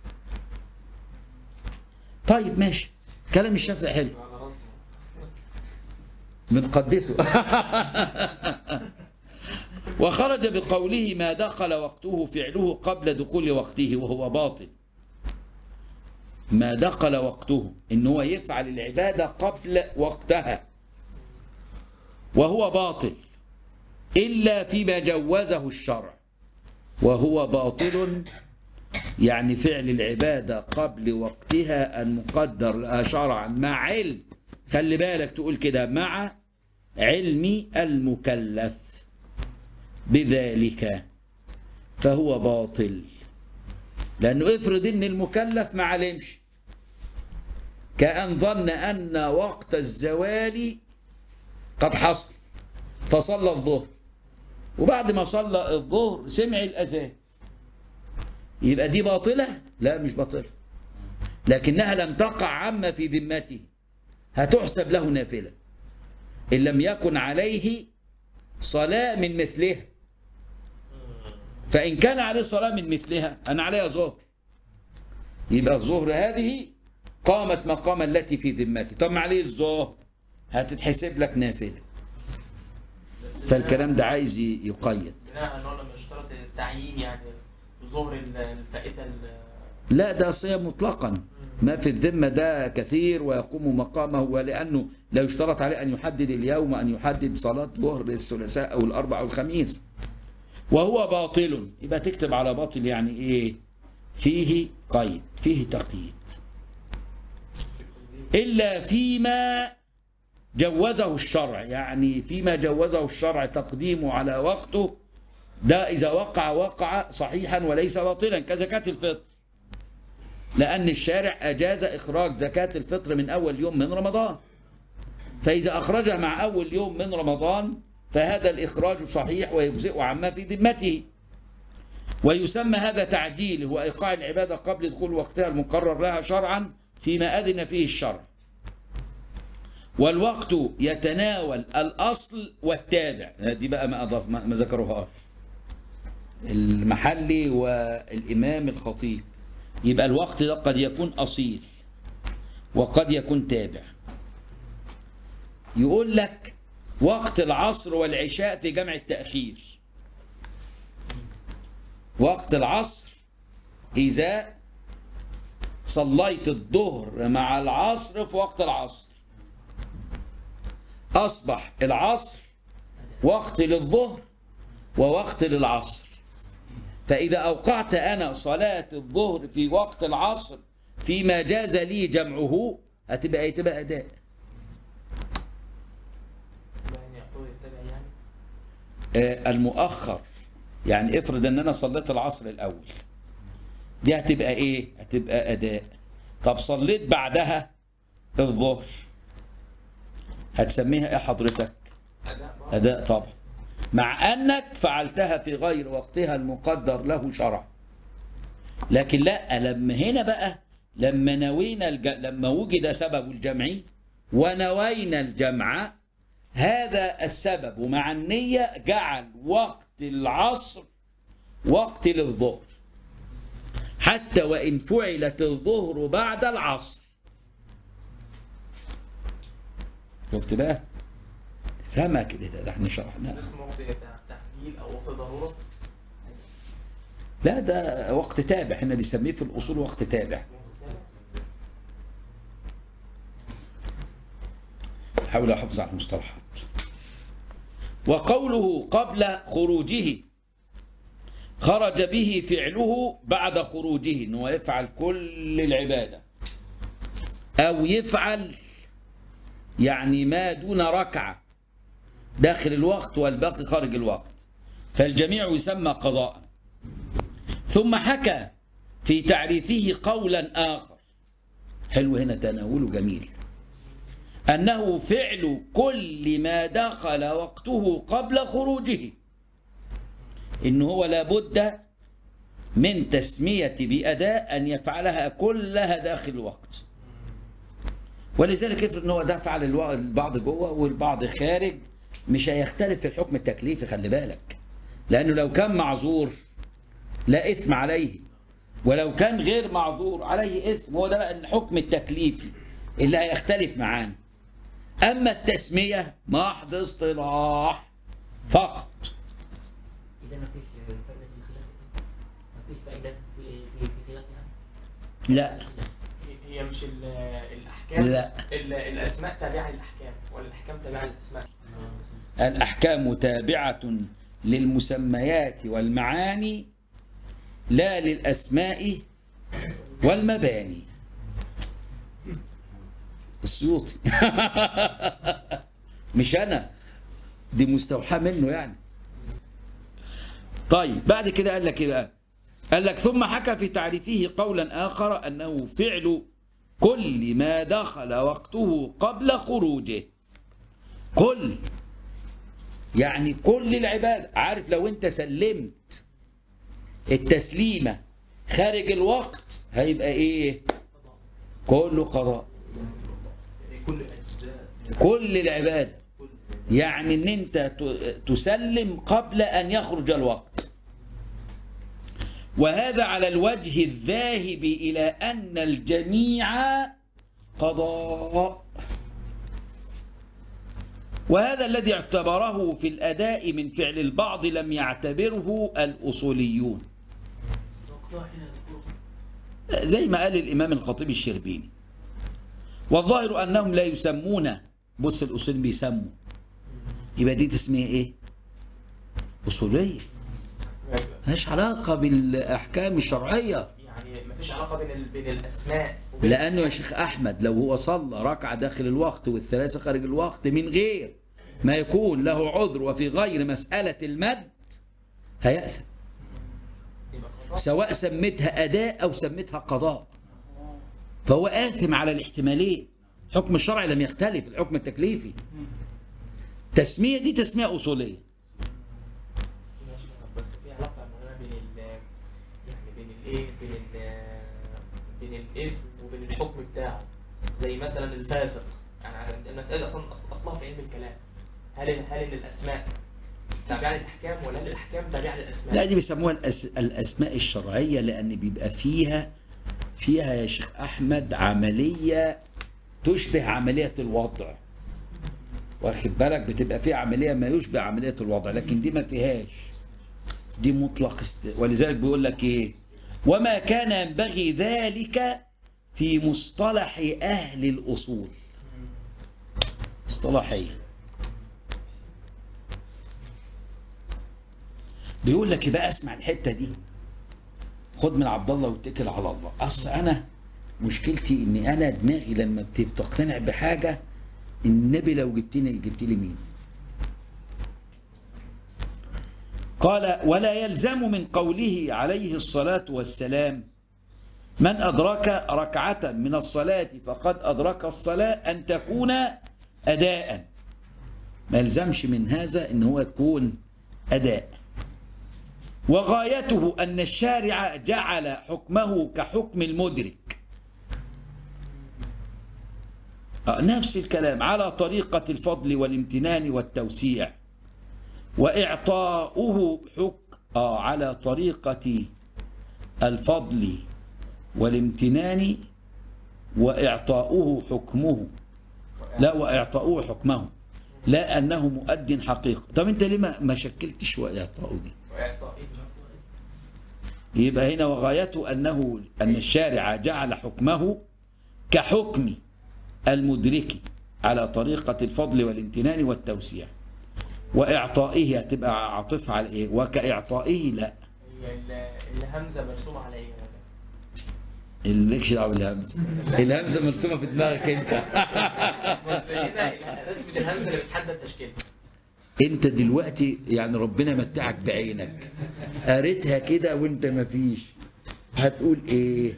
طيب ماشي كلام الشافعي حلو على راسنا بنقدسه وخرج بقوله ما دخل وقته فعله قبل دخول وقته وهو باطل ما دخل وقته ان هو يفعل العبادة قبل وقتها وهو باطل إلا فيما جوزه الشرع وهو باطل يعني فعل العبادة قبل وقتها المقدر لها شرعا مع علم خلي بالك تقول كده مع علم المكلف بذلك فهو باطل لأنه افرض إن المكلف ما علمش كأن ظن أن وقت الزوال قد حصل فصلى الظهر وبعد ما صلى الظهر سمع الأذان يبقى دي باطلة؟ لا مش باطلة لكنها لم تقع عما في ذمته هتحسب له نافلة إن لم يكن عليه صلاة من مثلها فإن كان عليه صلاة من مثلها أنا عليها ظهر يبقى الظهر هذه قامت مقام التي في ذمتي طب ما عليه الظهر هتتحسب لك نافلة فالكلام ده عايز ي- يقيد بناء ان هو لما اشترط التعيين يعني ظهر ال- الفائته ال- لا ده صيام مطلقا ما في الذمة ده كثير ويقوم مقامه ولأنه لا يشترط عليه أن يحدد اليوم أن يحدد صلاة ظهر الثلاثاء أو الأربع أو الخميس وهو باطل يبقى تكتب على باطل يعني إيه فيه قيد فيه تقييد إلا فيما جوزه الشرع يعني فيما جوزه الشرع تقديمه على وقته ده إذا وقع وقع صحيحا وليس باطلا كزكاة الفطر لأن الشارع أجاز إخراج زكاة الفطر من أول يوم من رمضان فإذا أخرجها مع أول يوم من رمضان فهذا الإخراج صحيح ويجزئ عما في ذمته ويسمى هذا تعجيل هو إيقاع العبادة قبل دخول وقتها المقرر لها شرعا فيما أذن فيه الشرع والوقت يتناول الأصل والتابع دي بقى ما أضاف ما ما ذكروهاش المحلي والإمام الخطيب يبقى الوقت ده قد يكون أصيل وقد يكون تابع يقول لك وقت العصر والعشاء في جمع التأخير وقت العصر إذا صليت الظهر مع العصر في وقت العصر أصبح العصر وقت للظهر ووقت للعصر فإذا أوقعت أنا صلاة الظهر في وقت العصر فيما جاز لي جمعه هتبقى إيه؟ تبقى أداء يعني يعتبر يتبع يعني آه، المؤخر يعني افرض ان انا صليت العصر الاول دي هتبقى ايه هتبقى اداء طب صليت بعدها الظهر هتسميها ايه حضرتك اداء برضه. اداء طبعا مع انك فعلتها في غير وقتها المقدر له شرع لكن لا لما هنا بقى لما نوينا الج... لما وجد سبب الجمع ونوينا الجمع هذا السبب مع النية جعل وقت العصر وقت للظهر حتى وإن فعلت الظهر بعد العصر شفت بقى فهمها كده ده, ده احنا شرحناها اسمه وقت تحليل او وقت ضروره لا ده وقت تابع احنا بنسميه في الأصول وقت تابع اسمه وقت تابع. حاول أحافظ على المصطلحات وقوله قبل خروجه خرج به فعله بعد خروجه انه يفعل كل العبادة أو يفعل يعني ما دون ركعة داخل الوقت والباقي خارج الوقت فالجميع يسمى قضاء ثم حكى في تعريفه قولا آخر حلو هنا تناوله جميل أنه فعل كل ما دخل وقته قبل خروجه إن هو لابد من تسمية بأداء أن يفعلها كلها داخل الوقت ولذلك افرض ان هو ده فعل الو- البعض جوه والبعض خارج مش هيختلف في الحكم التكليفي خلي بالك لانه لو كان معذور لا اثم عليه ولو كان غير معذور عليه إثم هو ده بقى الحكم التكليفي اللي هيختلف معانا أما التسمية محض اصطلاح فقط إذا ما فيش فائدة في الخلاف ما فيش فائدة في في في خلاف يعني لا هي مش ال- الاحكام لا ال- الاسماء تابعه للاحكام ولا الاحكام تابعه للاسماء الأحكام تابعة للمسميات والمعاني لا للأسماء والمباني السيوطي مش أنا دي مستوحاة منه يعني طيب بعد كده قال لك ايه بقى قال لك ثم حكى في تعريفه قولا آخر أنه فعل كل ما دخل وقته قبل خروجه كل يعني كل العبادة عارف لو انت سلمت التسليمة خارج الوقت هيبقى ايه كله قضاء كل أجزاء كل العبادة يعني ان انت ت- تسلم قبل ان يخرج الوقت وهذا على الوجه الذاهب الى ان الجميع قضاء وهذا الذي اعتبره في الاداء من فعل البعض لم يعتبره الاصوليون وقتها حين يذكره زي ما قال الامام الخطيب الشربيني والظاهر انهم لا يسمون بص الاصول بيسموا يبقى دي تسميه ايه اصوليه ملهاش علاقه بالاحكام الشرعيه يعني مفيش علاقه بين ال- بين الاسماء وبين لانه يا شيخ احمد لو هو صلى ركعه داخل الوقت والثلاثه خارج الوقت من غير ما يكون له عذر وفي غير مساله المد هيأثم يبقى قضاء. سواء سميتها اداء او سميتها قضاء فهو آثم على الاحتمالين حكم الشرع لم يختلف الحكم التكليفي تسمية دي تسمية أصولية ماشي، بس في علاقه مولانا بين ال يعني بين الايه بين ال بين الاسم وبين الحكم بتاعه زي مثلا الفاسق يعني المساله اصلا أص- اصلها في علم الكلام هل هل ان الاسماء تابعه للاحكام ولا هل الاحكام تابعه للاسماء؟ لا دي بيسموها الأس... الأسماء الشرعية لأن بيبقى فيها فيها يا شيخ أحمد عملية تشبه عملية الوضع واخد بالك بتبقى فيها عملية ما يشبه عملية الوضع لكن دي ما فيهاش دي مطلق است... ولذلك بيقول لك ايه وما كان ينبغي ذلك في مصطلح أهل الأصول اصطلاحيا بيقول لك يبقى اسمع الحته دي خد من عبد الله واتكل على الله اصل انا مشكلتي اني انا دماغي لما بتقتنع بحاجه النبي لو جبتني جبت لي مين قال ولا يلزم من قوله عليه الصلاه والسلام من ادرك ركعه من الصلاه فقد ادرك الصلاه ان تكون اداء ما يلزمش من هذا ان هو تكون اداء وغايته أن الشارع جعل حكمه كحكم المدرك آه، نفس الكلام على طريقة الفضل والامتنان والتوسيع وإعطاؤه حك آه على طريقة الفضل والامتنان وإعطاؤه حكمه لا وإعطاؤه حكمه لا أنه مؤد حقيقي طب أنت ليه ما ما شكلتش وإعطاؤه دي واعطاء يبقى هنا وغايته أنه أن الشارع جعل حكمه كحكم المدرك على طريقة الفضل والامتنان والتوسيع وإعطائه هتبقى عاطفة على إيه وكإعطائه لا هي ال- الهمزه مرسومه على ايه؟ الليكش دعوة بالهمزة الهمزة مرسومة في دماغك أنت بس هنا رسمه الهمزه اللي بتحدد تشكيلها أنت دلوقتي يعني ربنا متعك بعينك قريتها كده وأنت مفيش هتقول إيه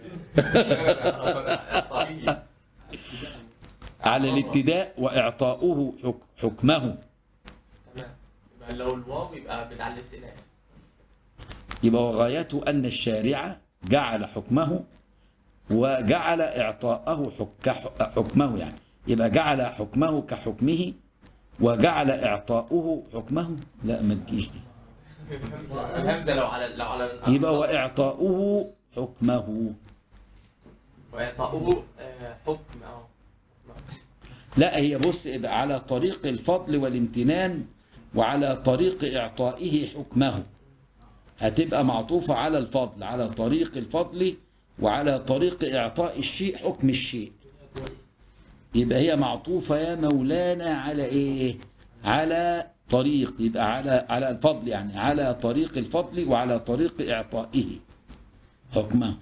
على الابتداء وإعطاؤه حك- حكمه تمام يبقى لو الواو يبقى بتاع الاستئناف يبقى وغايته أن الشارع جعل حكمه وجعل إعطاءه حك كح- حكمه يعني يبقى جعل حكمه كحكمه وجعل إعطاؤه حكمه لا ما تجيش دي الهمزه لو على لو على يبقى وإعطاؤه حكمه وإعطاؤه آه، حكم اه لا هي بص يبقى على طريق الفضل والامتنان وعلى طريق إعطائه حكمه هتبقى معطوفة على الفضل على طريق الفضل وعلى طريق إعطاء الشيء حكم الشيء يبقى هي معطوفة يا مولانا على إيه على طريق يبقى على على الفضل يعني على طريق الفضل وعلى طريق إعطائه حكمه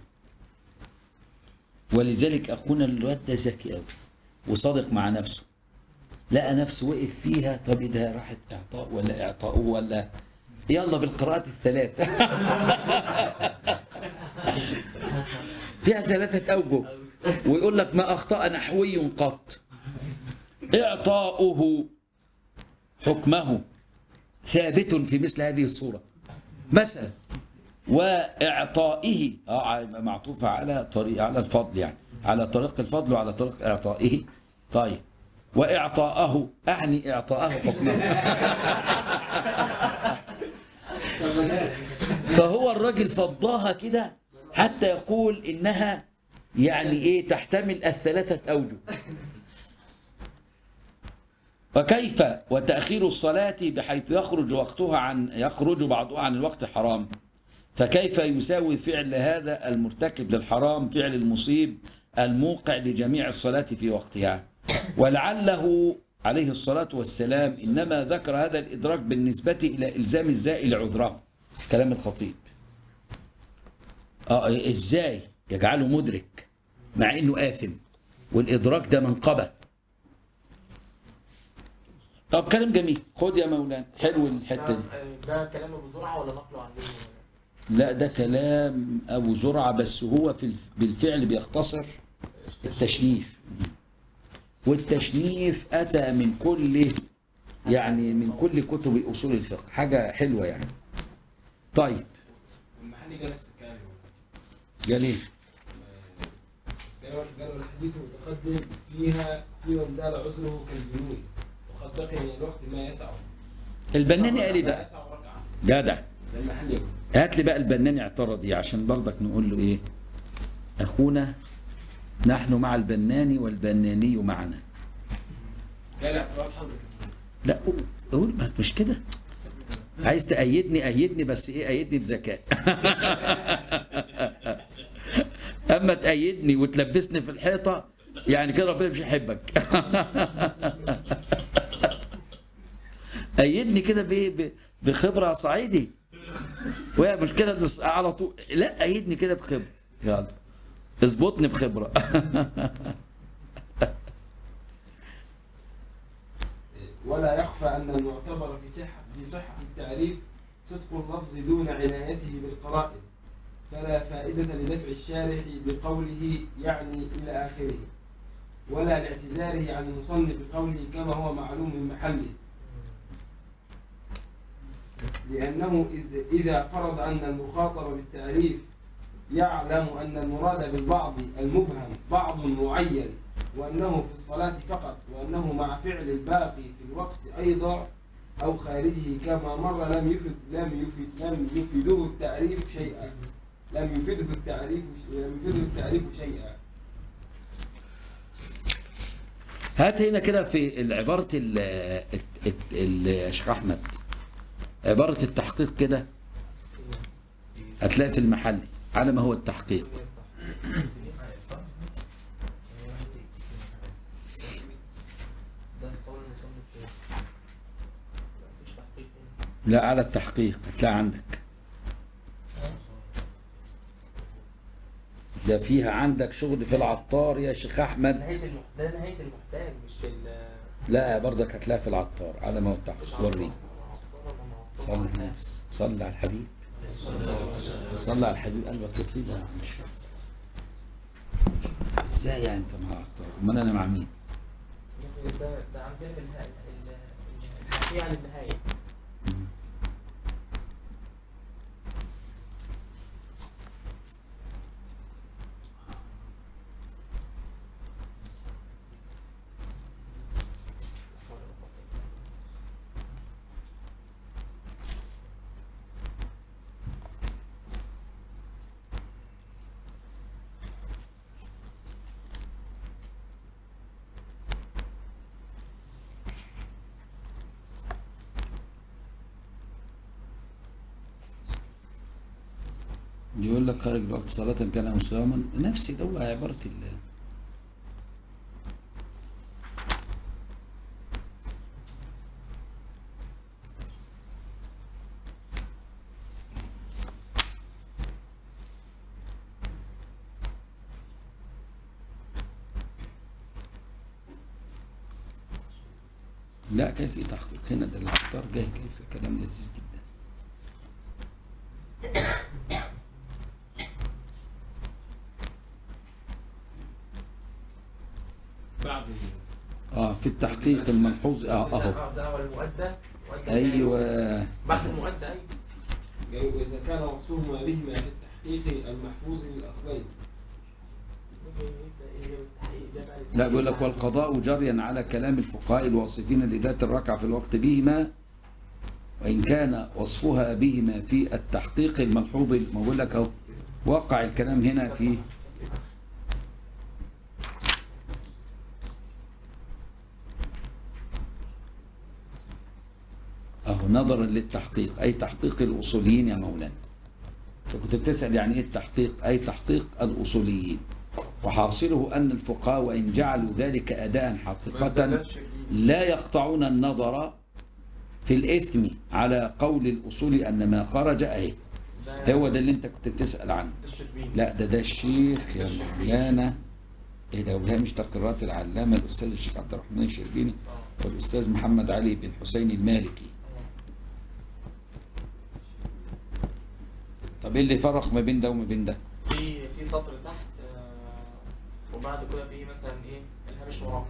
ولذلك أخونا الواد ده ذكي أوي وصادق مع نفسه لقى نفسه وقف فيها طب إيه ده راحت إعطاء ولا إعطاؤه ولا يلا بالقراءات الثلاث فيها ثلاثة أوجه ويقول لك ما أخطأ نحوي قط إعطاؤه حكمه ثابت في مثل هذه الصورة مثلا وإعطائه اه معطوفة على طريق على الفضل يعني على طريق الفضل وعلى طريق إعطائه طيب وإعطاءه أعني إعطاءه حكمه فهو الراجل فضاها كده حتى يقول إنها يعني إيه تحتمل الثلاثة أوجه وكيف وتأخير الصلاة بحيث يخرج وقتها عن يخرج بعضها عن الوقت حرام فكيف يساوي فعل هذا المرتكب للحرام فعل المصيب الموقع لجميع الصلاة في وقتها ولعله عليه الصلاة والسلام إنما ذكر هذا الإدراك بالنسبة إلى إلزام الزائل عذره كلام الخطيب آه إزاي يجعله مدرك مع إنه آثم والإدراك ده منقبة طب كلام جميل خد يا مولانا حلو الحتة دي ده كلام ابو زرعه ولا نقله عن لا ده كلام أبو زرعة بس هو في الف- بالفعل بيختصر التشنيف والتشنيف أتى من كل يعني من كل كتب أصول الفقه حاجة حلوة يعني طيب المحلي قال نفس الكلام جميل قالوا قالوا الحديث المتقدم فيها في من زال عذره كالجنون وقد بقي من الوقت ما يسعه البناني قال ايه ما بقى يسع ركعه جدع ده المحلي يقول. هات لي بقى البناني اعترض ايه عشان برضك نقول له ايه اخونا نحن مع البناني والبناني معنا قال اعتراض حضرتك لا قول- قول ما مش كده عايز تأيدني أيدني بس إيه أيدني بذكاء أما تأيدني وتلبسني في الحيطة يعني كده ربنا مش يحبك أيدني كده بإيه ب- بخبرة صعيدي وهي مش كده اللي ص- على طول لا أيدني كده بخبرة يلا اظبطني بخبرة ولا يخفى أن المعتبر في صحة في صحة التعريف صدق اللفظ دون عنايته بالقرائن فلا فائدة لدفع الشارح بقوله يعني إلى آخره ولا لاعتذاره عن المصنف بقوله كما هو معلوم من محله لأنه إذ- إذا فرض أن المخاطب بالتعريف يعلم أن المراد بالبعض المبهم بعض معين وأنه في الصلاة فقط وأنه مع فعل الباقي في الوقت أيضا أو خارجه كما مر لم يفد لم يفد لم يفيده التعريف شيئا لم يفده التعريف لم يفده التعريف شيئا هات هنا كده في عبارة ال ال- ال- يا شيخ أحمد عبارة التحقيق كده هتلاقي في المحل على ما هو التحقيق ده قول المصنف كده مفيش تحقيق هنا. لا على التحقيق هتلاقي عندك ده فيها عندك شغل في العطار يا شيخ أحمد نهاية المح... ده نهاية المحتاج مش في ال لا برضك هتلاقيها في العطار على ما هو التحقيق وريني صل صلي على الناس صلي على الحبيب صلي على الحبيب قلبك كتير ده مش ازاي يعني انت مع عطار امال انا مع مين ده ده عندنا في النهاية ال- ال- الحكي عن النهاية يقول لك خارج الوقت صلاة كان أو صياما نفس ده هو عبارة الله لا كان في تحقيق هنا ده العطار جاي كيف كلام لذيذ جدا بعد اه في التحقيق الملحوظ اه اهو اه ده هو المؤدى مؤدى ايوه بعد المؤدى ايوه قالوا إذا كان وصفهما بهما في التحقيق المحفوظ للأصلين ممكن يبدا ايه التحقيق ده بقى لا بيقول لك والقضاء جريا على كلام الفقهاء الواصفين لذات الركعة في الوقت بهما وإن كان وصفها بهما في التحقيق الملحوظ ما بقول لك أهو وقع الكلام هنا في أهو نظرا للتحقيق أي تحقيق الأصوليين يا مولانا أنت كنت بتسأل يعني إيه التحقيق أي تحقيق الأصوليين وحاصله أن الفقهاء وإن جعلوا ذلك أداء حقيقة لا يقطعون النظر في الإثم على قول الأصول أن ما خرج أهي هو ده اللي أنت كنت بتسأل عنه الشربيني لا ده ده الشيخ يا مولانا إيه ده وهامش تقريرات العلامة الأستاذ الشيخ عبد الرحمن الشربيني والأستاذ محمد علي بن حسين المالكي طب إيه اللي فرق ما بين ده وما بين ده؟ في في سطر تحت آه، وبعد كده في مثلا ايه الهامش وراه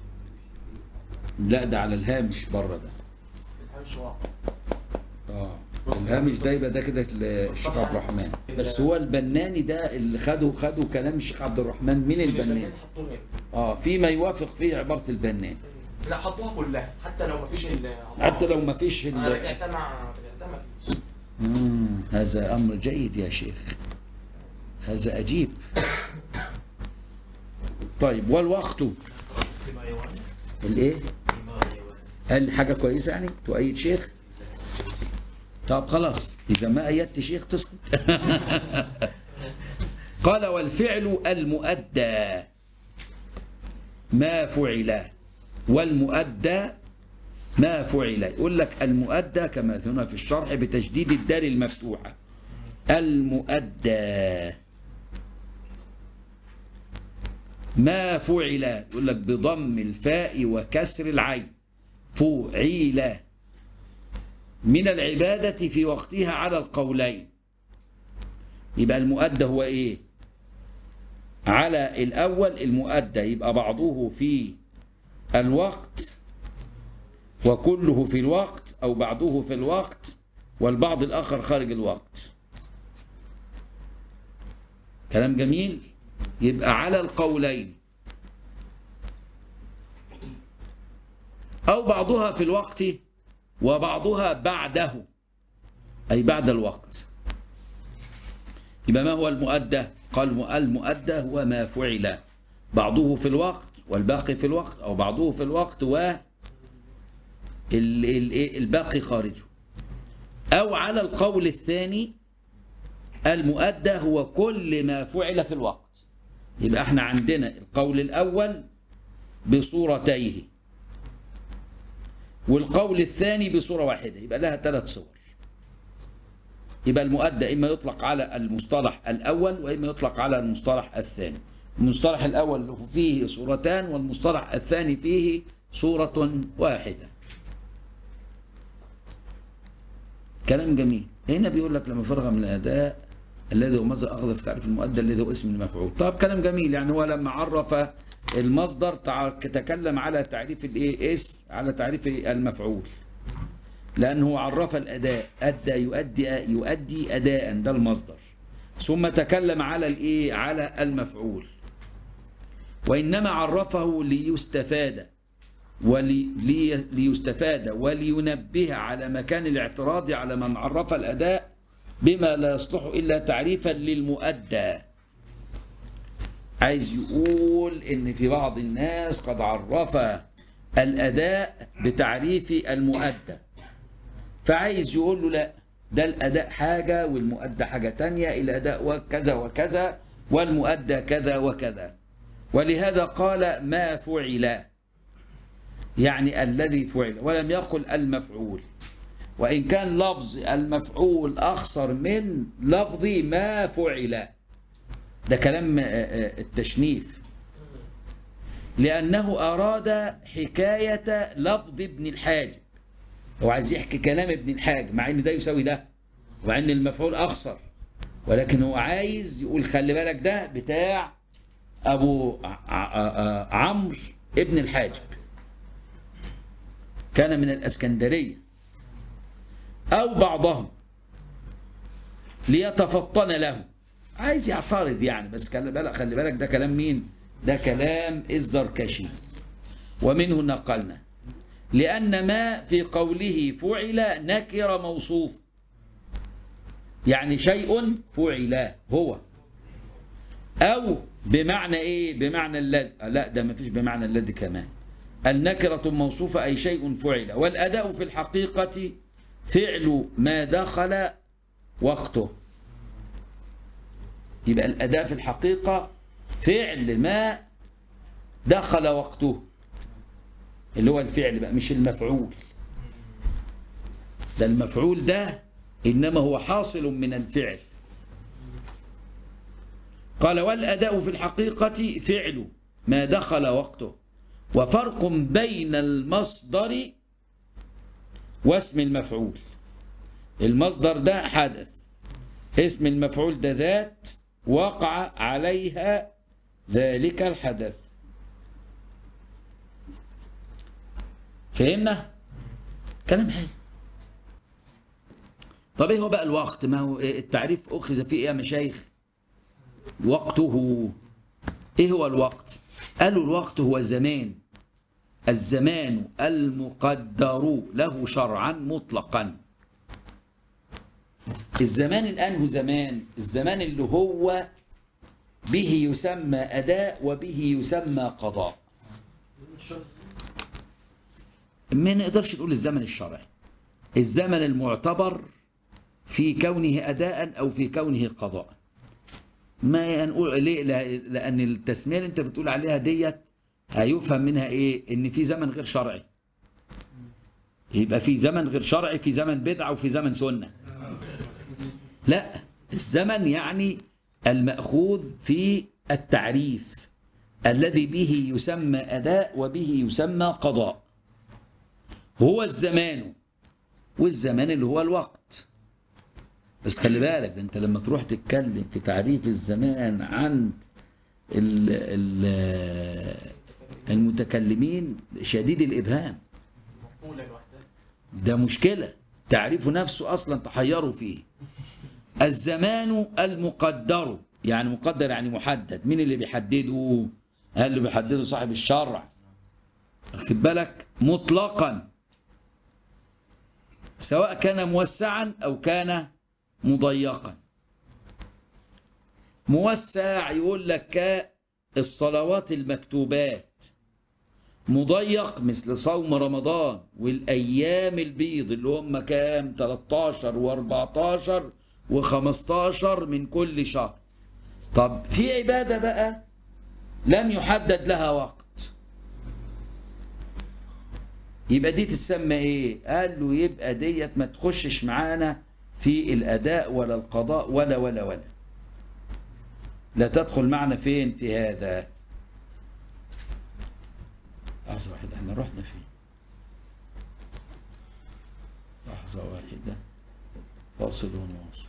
لا ده على الهامش بره ده الهامش وراه اه الهامش ده يبقى ده كده الشيخ عبد الرحمن بس هو البناني ده اللي خده خده كلام الشيخ عبد الرحمن من البناني حطوه هنا اه فيما يوافق فيه عباره البناني لا حطوها كلها حتى لو ما فيش ال حتى لو ما فيش انا ال... رجعت مع رجعت ما فيش مم، هذا امر جيد يا شيخ هذا اجيب طيب والوقت سما يوان الايه سما يوان قال حاجه كويسه يعني تؤيد شيخ طب خلاص اذا ما ايدت شيخ تسكت قال والفعل المؤدى ما فعل والمؤدى ما فعل يقول لك المؤدى كما هنا في الشرح بتشديد الدال المفتوحه المؤدى ما فعل يقول لك بضم الفاء وكسر العين فعل من العبادة في وقتها على القولين يبقى المؤدى هو ايه على الأول المؤدى يبقى بعضه في الوقت وكله في الوقت أو بعضه في الوقت والبعض الآخر خارج الوقت كلام جميل يبقى على القولين أو بعضها في الوقت وبعضها بعده أي بعد الوقت يبقى ما هو المؤدى قال المؤدى هو ما فعل بعضه في الوقت والباقي في الوقت أو بعضه في الوقت و ال- ال- إيه الباقي خارجه أو على القول الثاني المؤدى هو كل ما فعل في الوقت يبقى احنا عندنا القول الأول بصورتيه والقول الثاني بصورة واحدة يبقى لها ثلاث صور يبقى المؤدى إما يطلق على المصطلح الأول وإما يطلق على المصطلح الثاني المصطلح الأول فيه صورتان والمصطلح الثاني فيه صورة واحدة كلام جميل هنا بيقول لك لما فرغ من الأداء الذي هو مصدر أخذ في تعريف المؤدى الذي هو اسم المفعول طب كلام جميل يعني هو لما عرف المصدر تع- تكلم على تعريف الايه اس على تعريف المفعول لأنه عرف الأداء أدى يؤدي يؤدي أداء ده المصدر ثم تكلم على الايه على المفعول وإنما عرفه ليستفاد ولي لي- ليستفاد ولينبه على مكان الاعتراض على من عرف الأداء بما لا يصلح إلا تعريفا للمؤدى عايز يقول إن في بعض الناس قد عرف الأداء بتعريف المؤدى فعايز يقول له لا ده الأداء حاجة والمؤدى حاجة تانية الأداء وكذا وكذا والمؤدى كذا وكذا ولهذا قال ما فعل يعني الذي فعل ولم يقل المفعول وإن كان لفظ المفعول أخصر من لفظ ما فعل ده كلام آه، آه، التشنيف لأنه أراد حكاية لفظ ابن الحاجب هو عايز يحكي كلام ابن الحاج مع ان ده يساوي ده ومع ان المفعول اخسر ولكن هو عايز يقول خلي بالك ده بتاع ابو ع- ع- ع- عمرو ابن الحاجب كان من الاسكندريه او بعضهم ليتفطن له عايز يعترض يعني بس خلي بالك خلي بالك ده كلام مين ده كلام الزركشي ومنه نقلنا لأن ما في قوله فعل نكر موصوف يعني شيء فعل هو أو بمعنى إيه بمعنى الذي لا ده ما فيش بمعنى الذي كمان النكرة موصوفة أي شيء فعل والأداء في الحقيقة فعل ما دخل وقته يبقى الأداء في الحقيقة فعل ما دخل وقته اللي هو الفعل بقى مش المفعول ده المفعول ده إنما هو حاصل من الفعل قال والأداء في الحقيقة فعل ما دخل وقته وفرق بين المصدر واسم المفعول المصدر ده حدث اسم المفعول ده ذات وقع عليها ذلك الحدث فهمنا كلام حلو طب ايه هو بقى الوقت ما هو التعريف اخذ فيه ايه يا مشايخ وقته ايه هو الوقت قالوا الوقت هو زمان الزمان المقدر له شرعا مطلقا الزمان الآن هو زمان الزمان اللي هو به يسمى أداء وبه يسمى قضاء ما نقدرش نقول الزمن الشرعي الزمن المعتبر في كونه أداء أو في كونه قضاء ما نقول ليه لا- لأن التسمية اللي أنت بتقول عليها ديت هيفهم منها إيه إن في زمن غير شرعي يبقى في زمن غير شرعي في زمن بدعة وفي زمن سنة لا الزمن يعني المأخوذ في التعريف الذي به يسمى أداء وبه يسمى قضاء هو الزمان والزمان اللي هو الوقت بس خلي بالك ده انت لما تروح تتكلم في تعريف الزمان عند ال ال المتكلمين شديد الإبهام مقولة لوحدها ده مشكلة تعريفه نفسه أصلا تحيروا فيه الزمان المقدر يعني مقدر يعني محدد مين اللي بيحدده هل اللي بيحدده صاحب الشرع واخد بالك مطلقا سواء كان موسعا أو كان مضيقا موسع يقول لك كالصلوات المكتوبات مضيق مثل صوم رمضان والايام البيض اللي هم كام 13 و14 و15 من كل شهر طب في عباده بقى لم يحدد لها وقت يبقى دي تسمى ايه قال له يبقى ديت ما تخشش معانا في الاداء ولا القضاء ولا ولا ولا لا تدخل معنا فين في هذا لحظة واحدة احنا رحنا فين لحظة واحدة فاصل ونواصل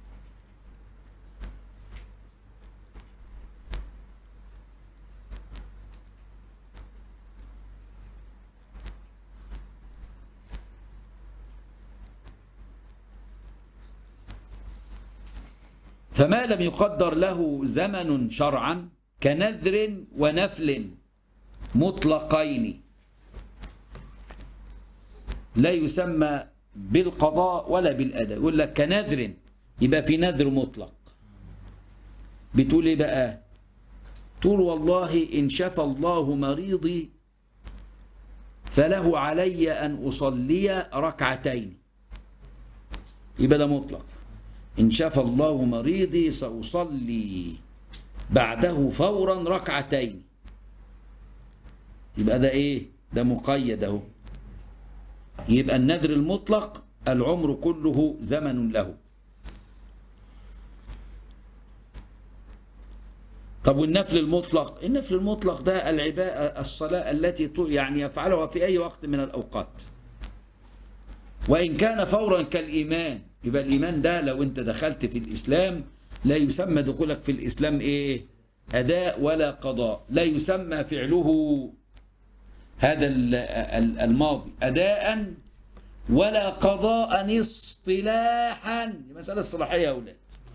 فما لم يقدر له زمن شرعا كنذر ونفل مطلقين لا يسمى بالقضاء ولا بالأداء يقول لك كنذر يبقى في نذر مطلق بتقول ايه بقى تقول والله إن شفى الله مريضي فله علي أن أصلي ركعتين يبقى ده مطلق إن شفى الله مريضي سأصلي بعده فورا ركعتين يبقى ده إيه ده مقيد أهو يبقى النذر المطلق العمر كله زمن له طب والنفل المطلق النفل المطلق ده العباء الصلاة التي ت- يعني يفعلها في أي وقت من الأوقات وإن كان فورا كالإيمان يبقى الإيمان ده لو أنت دخلت في الإسلام لا يسمى دخولك في الإسلام إيه أداء ولا قضاء لا يسمى فعله هذا ال- ال- الماضي أداء ولا قضاء اصطلاحا دي مسألة اصطلاحية يا أولاد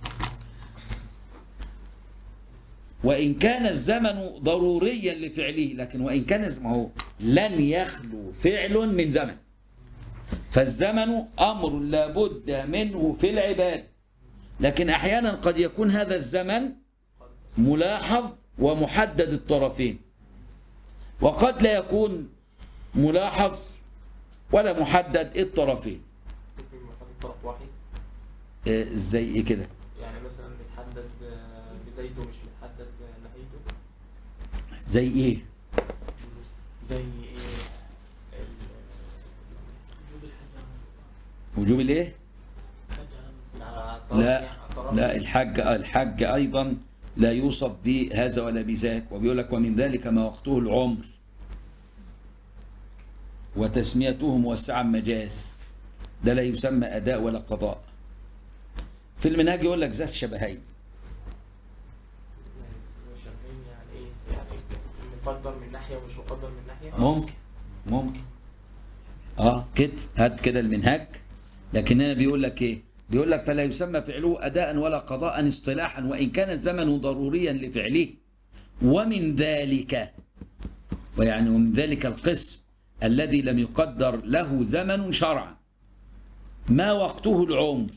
وإن كان الزمن ضروريا لفعله لكن وإن كان ما هو لن يخلو فعل من زمن فالزمن أمر لابد منه في العباد لكن أحيانا قد يكون هذا الزمن ملاحظ ومحدد الطرفين وقد لا يكون ملاحظ ولا محدد الطرفين ممكن محدد طرف واحد آه، زي ايه كده يعني مثلا متحدد آه، بدايته مش متحدد آه، نهايته زي ايه زي ايه ال- وجوب الحج على المستطاع وجوب الايه الحج على المستطاع على الطرف لا يعني على الطرف لا الحج الحج ايضا لا يوصف بهذا ولا بذاك وبيقول لك ومن ذلك ما وقته العمر وتسميته موسعا مجاز ده لا يسمى اداء ولا قضاء في المنهاج يقول لك ذا الشبهين مش عارفين يعني ايه يعني مقدر من ناحيه ومش مقدر من ناحيه ممكن ممكن اه كده هات كده المنهاج لكن هنا بيقول لك ايه بيقول لك فلا يسمى فعله اداء ولا قضاء اصطلاحا وان كان الزمن ضروريا لفعله ومن ذلك ويعني ومن ذلك القسم الذي لم يقدر له زمن شرعا ما وقته العمر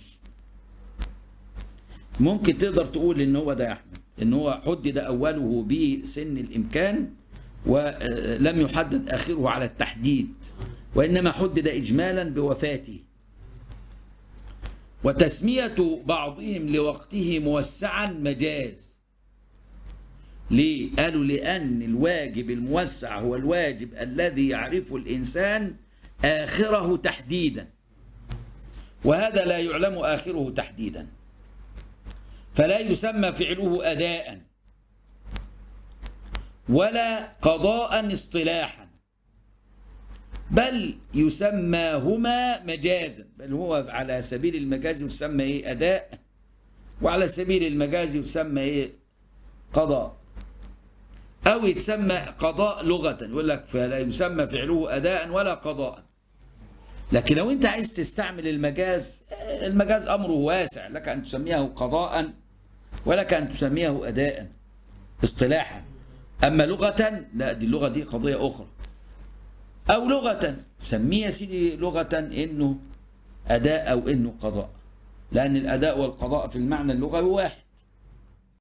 ممكن تقدر تقول ان هو ده يا احمد ان هو حدد اوله بسن الامكان ولم يحدد اخره على التحديد وانما حدد اجمالا بوفاته وتسميه بعضهم لوقته موسعا مجاز ليه قالوا لان الواجب الموسع هو الواجب الذي يعرفه الانسان اخره تحديدا وهذا لا يعلم اخره تحديدا فلا يسمى فعله اداء ولا قضاء اصطلاحا بل يسماهما مجازا بل هو على سبيل المجاز يسمى ايه اداء وعلى سبيل المجاز يسمى ايه قضاء او يتسمى قضاء لغه يقول لك فلا يسمى فعله اداء ولا قضاء لكن لو انت عايز تستعمل المجاز آه، المجاز امره واسع لك ان تسميه قضاء ولك ان تسميه اداء اصطلاحا اما لغه لا دي اللغه دي قضيه اخرى او لغه سميه يا سيدي لغه انه اداء او انه قضاء لان الاداء والقضاء في المعنى اللغوي واحد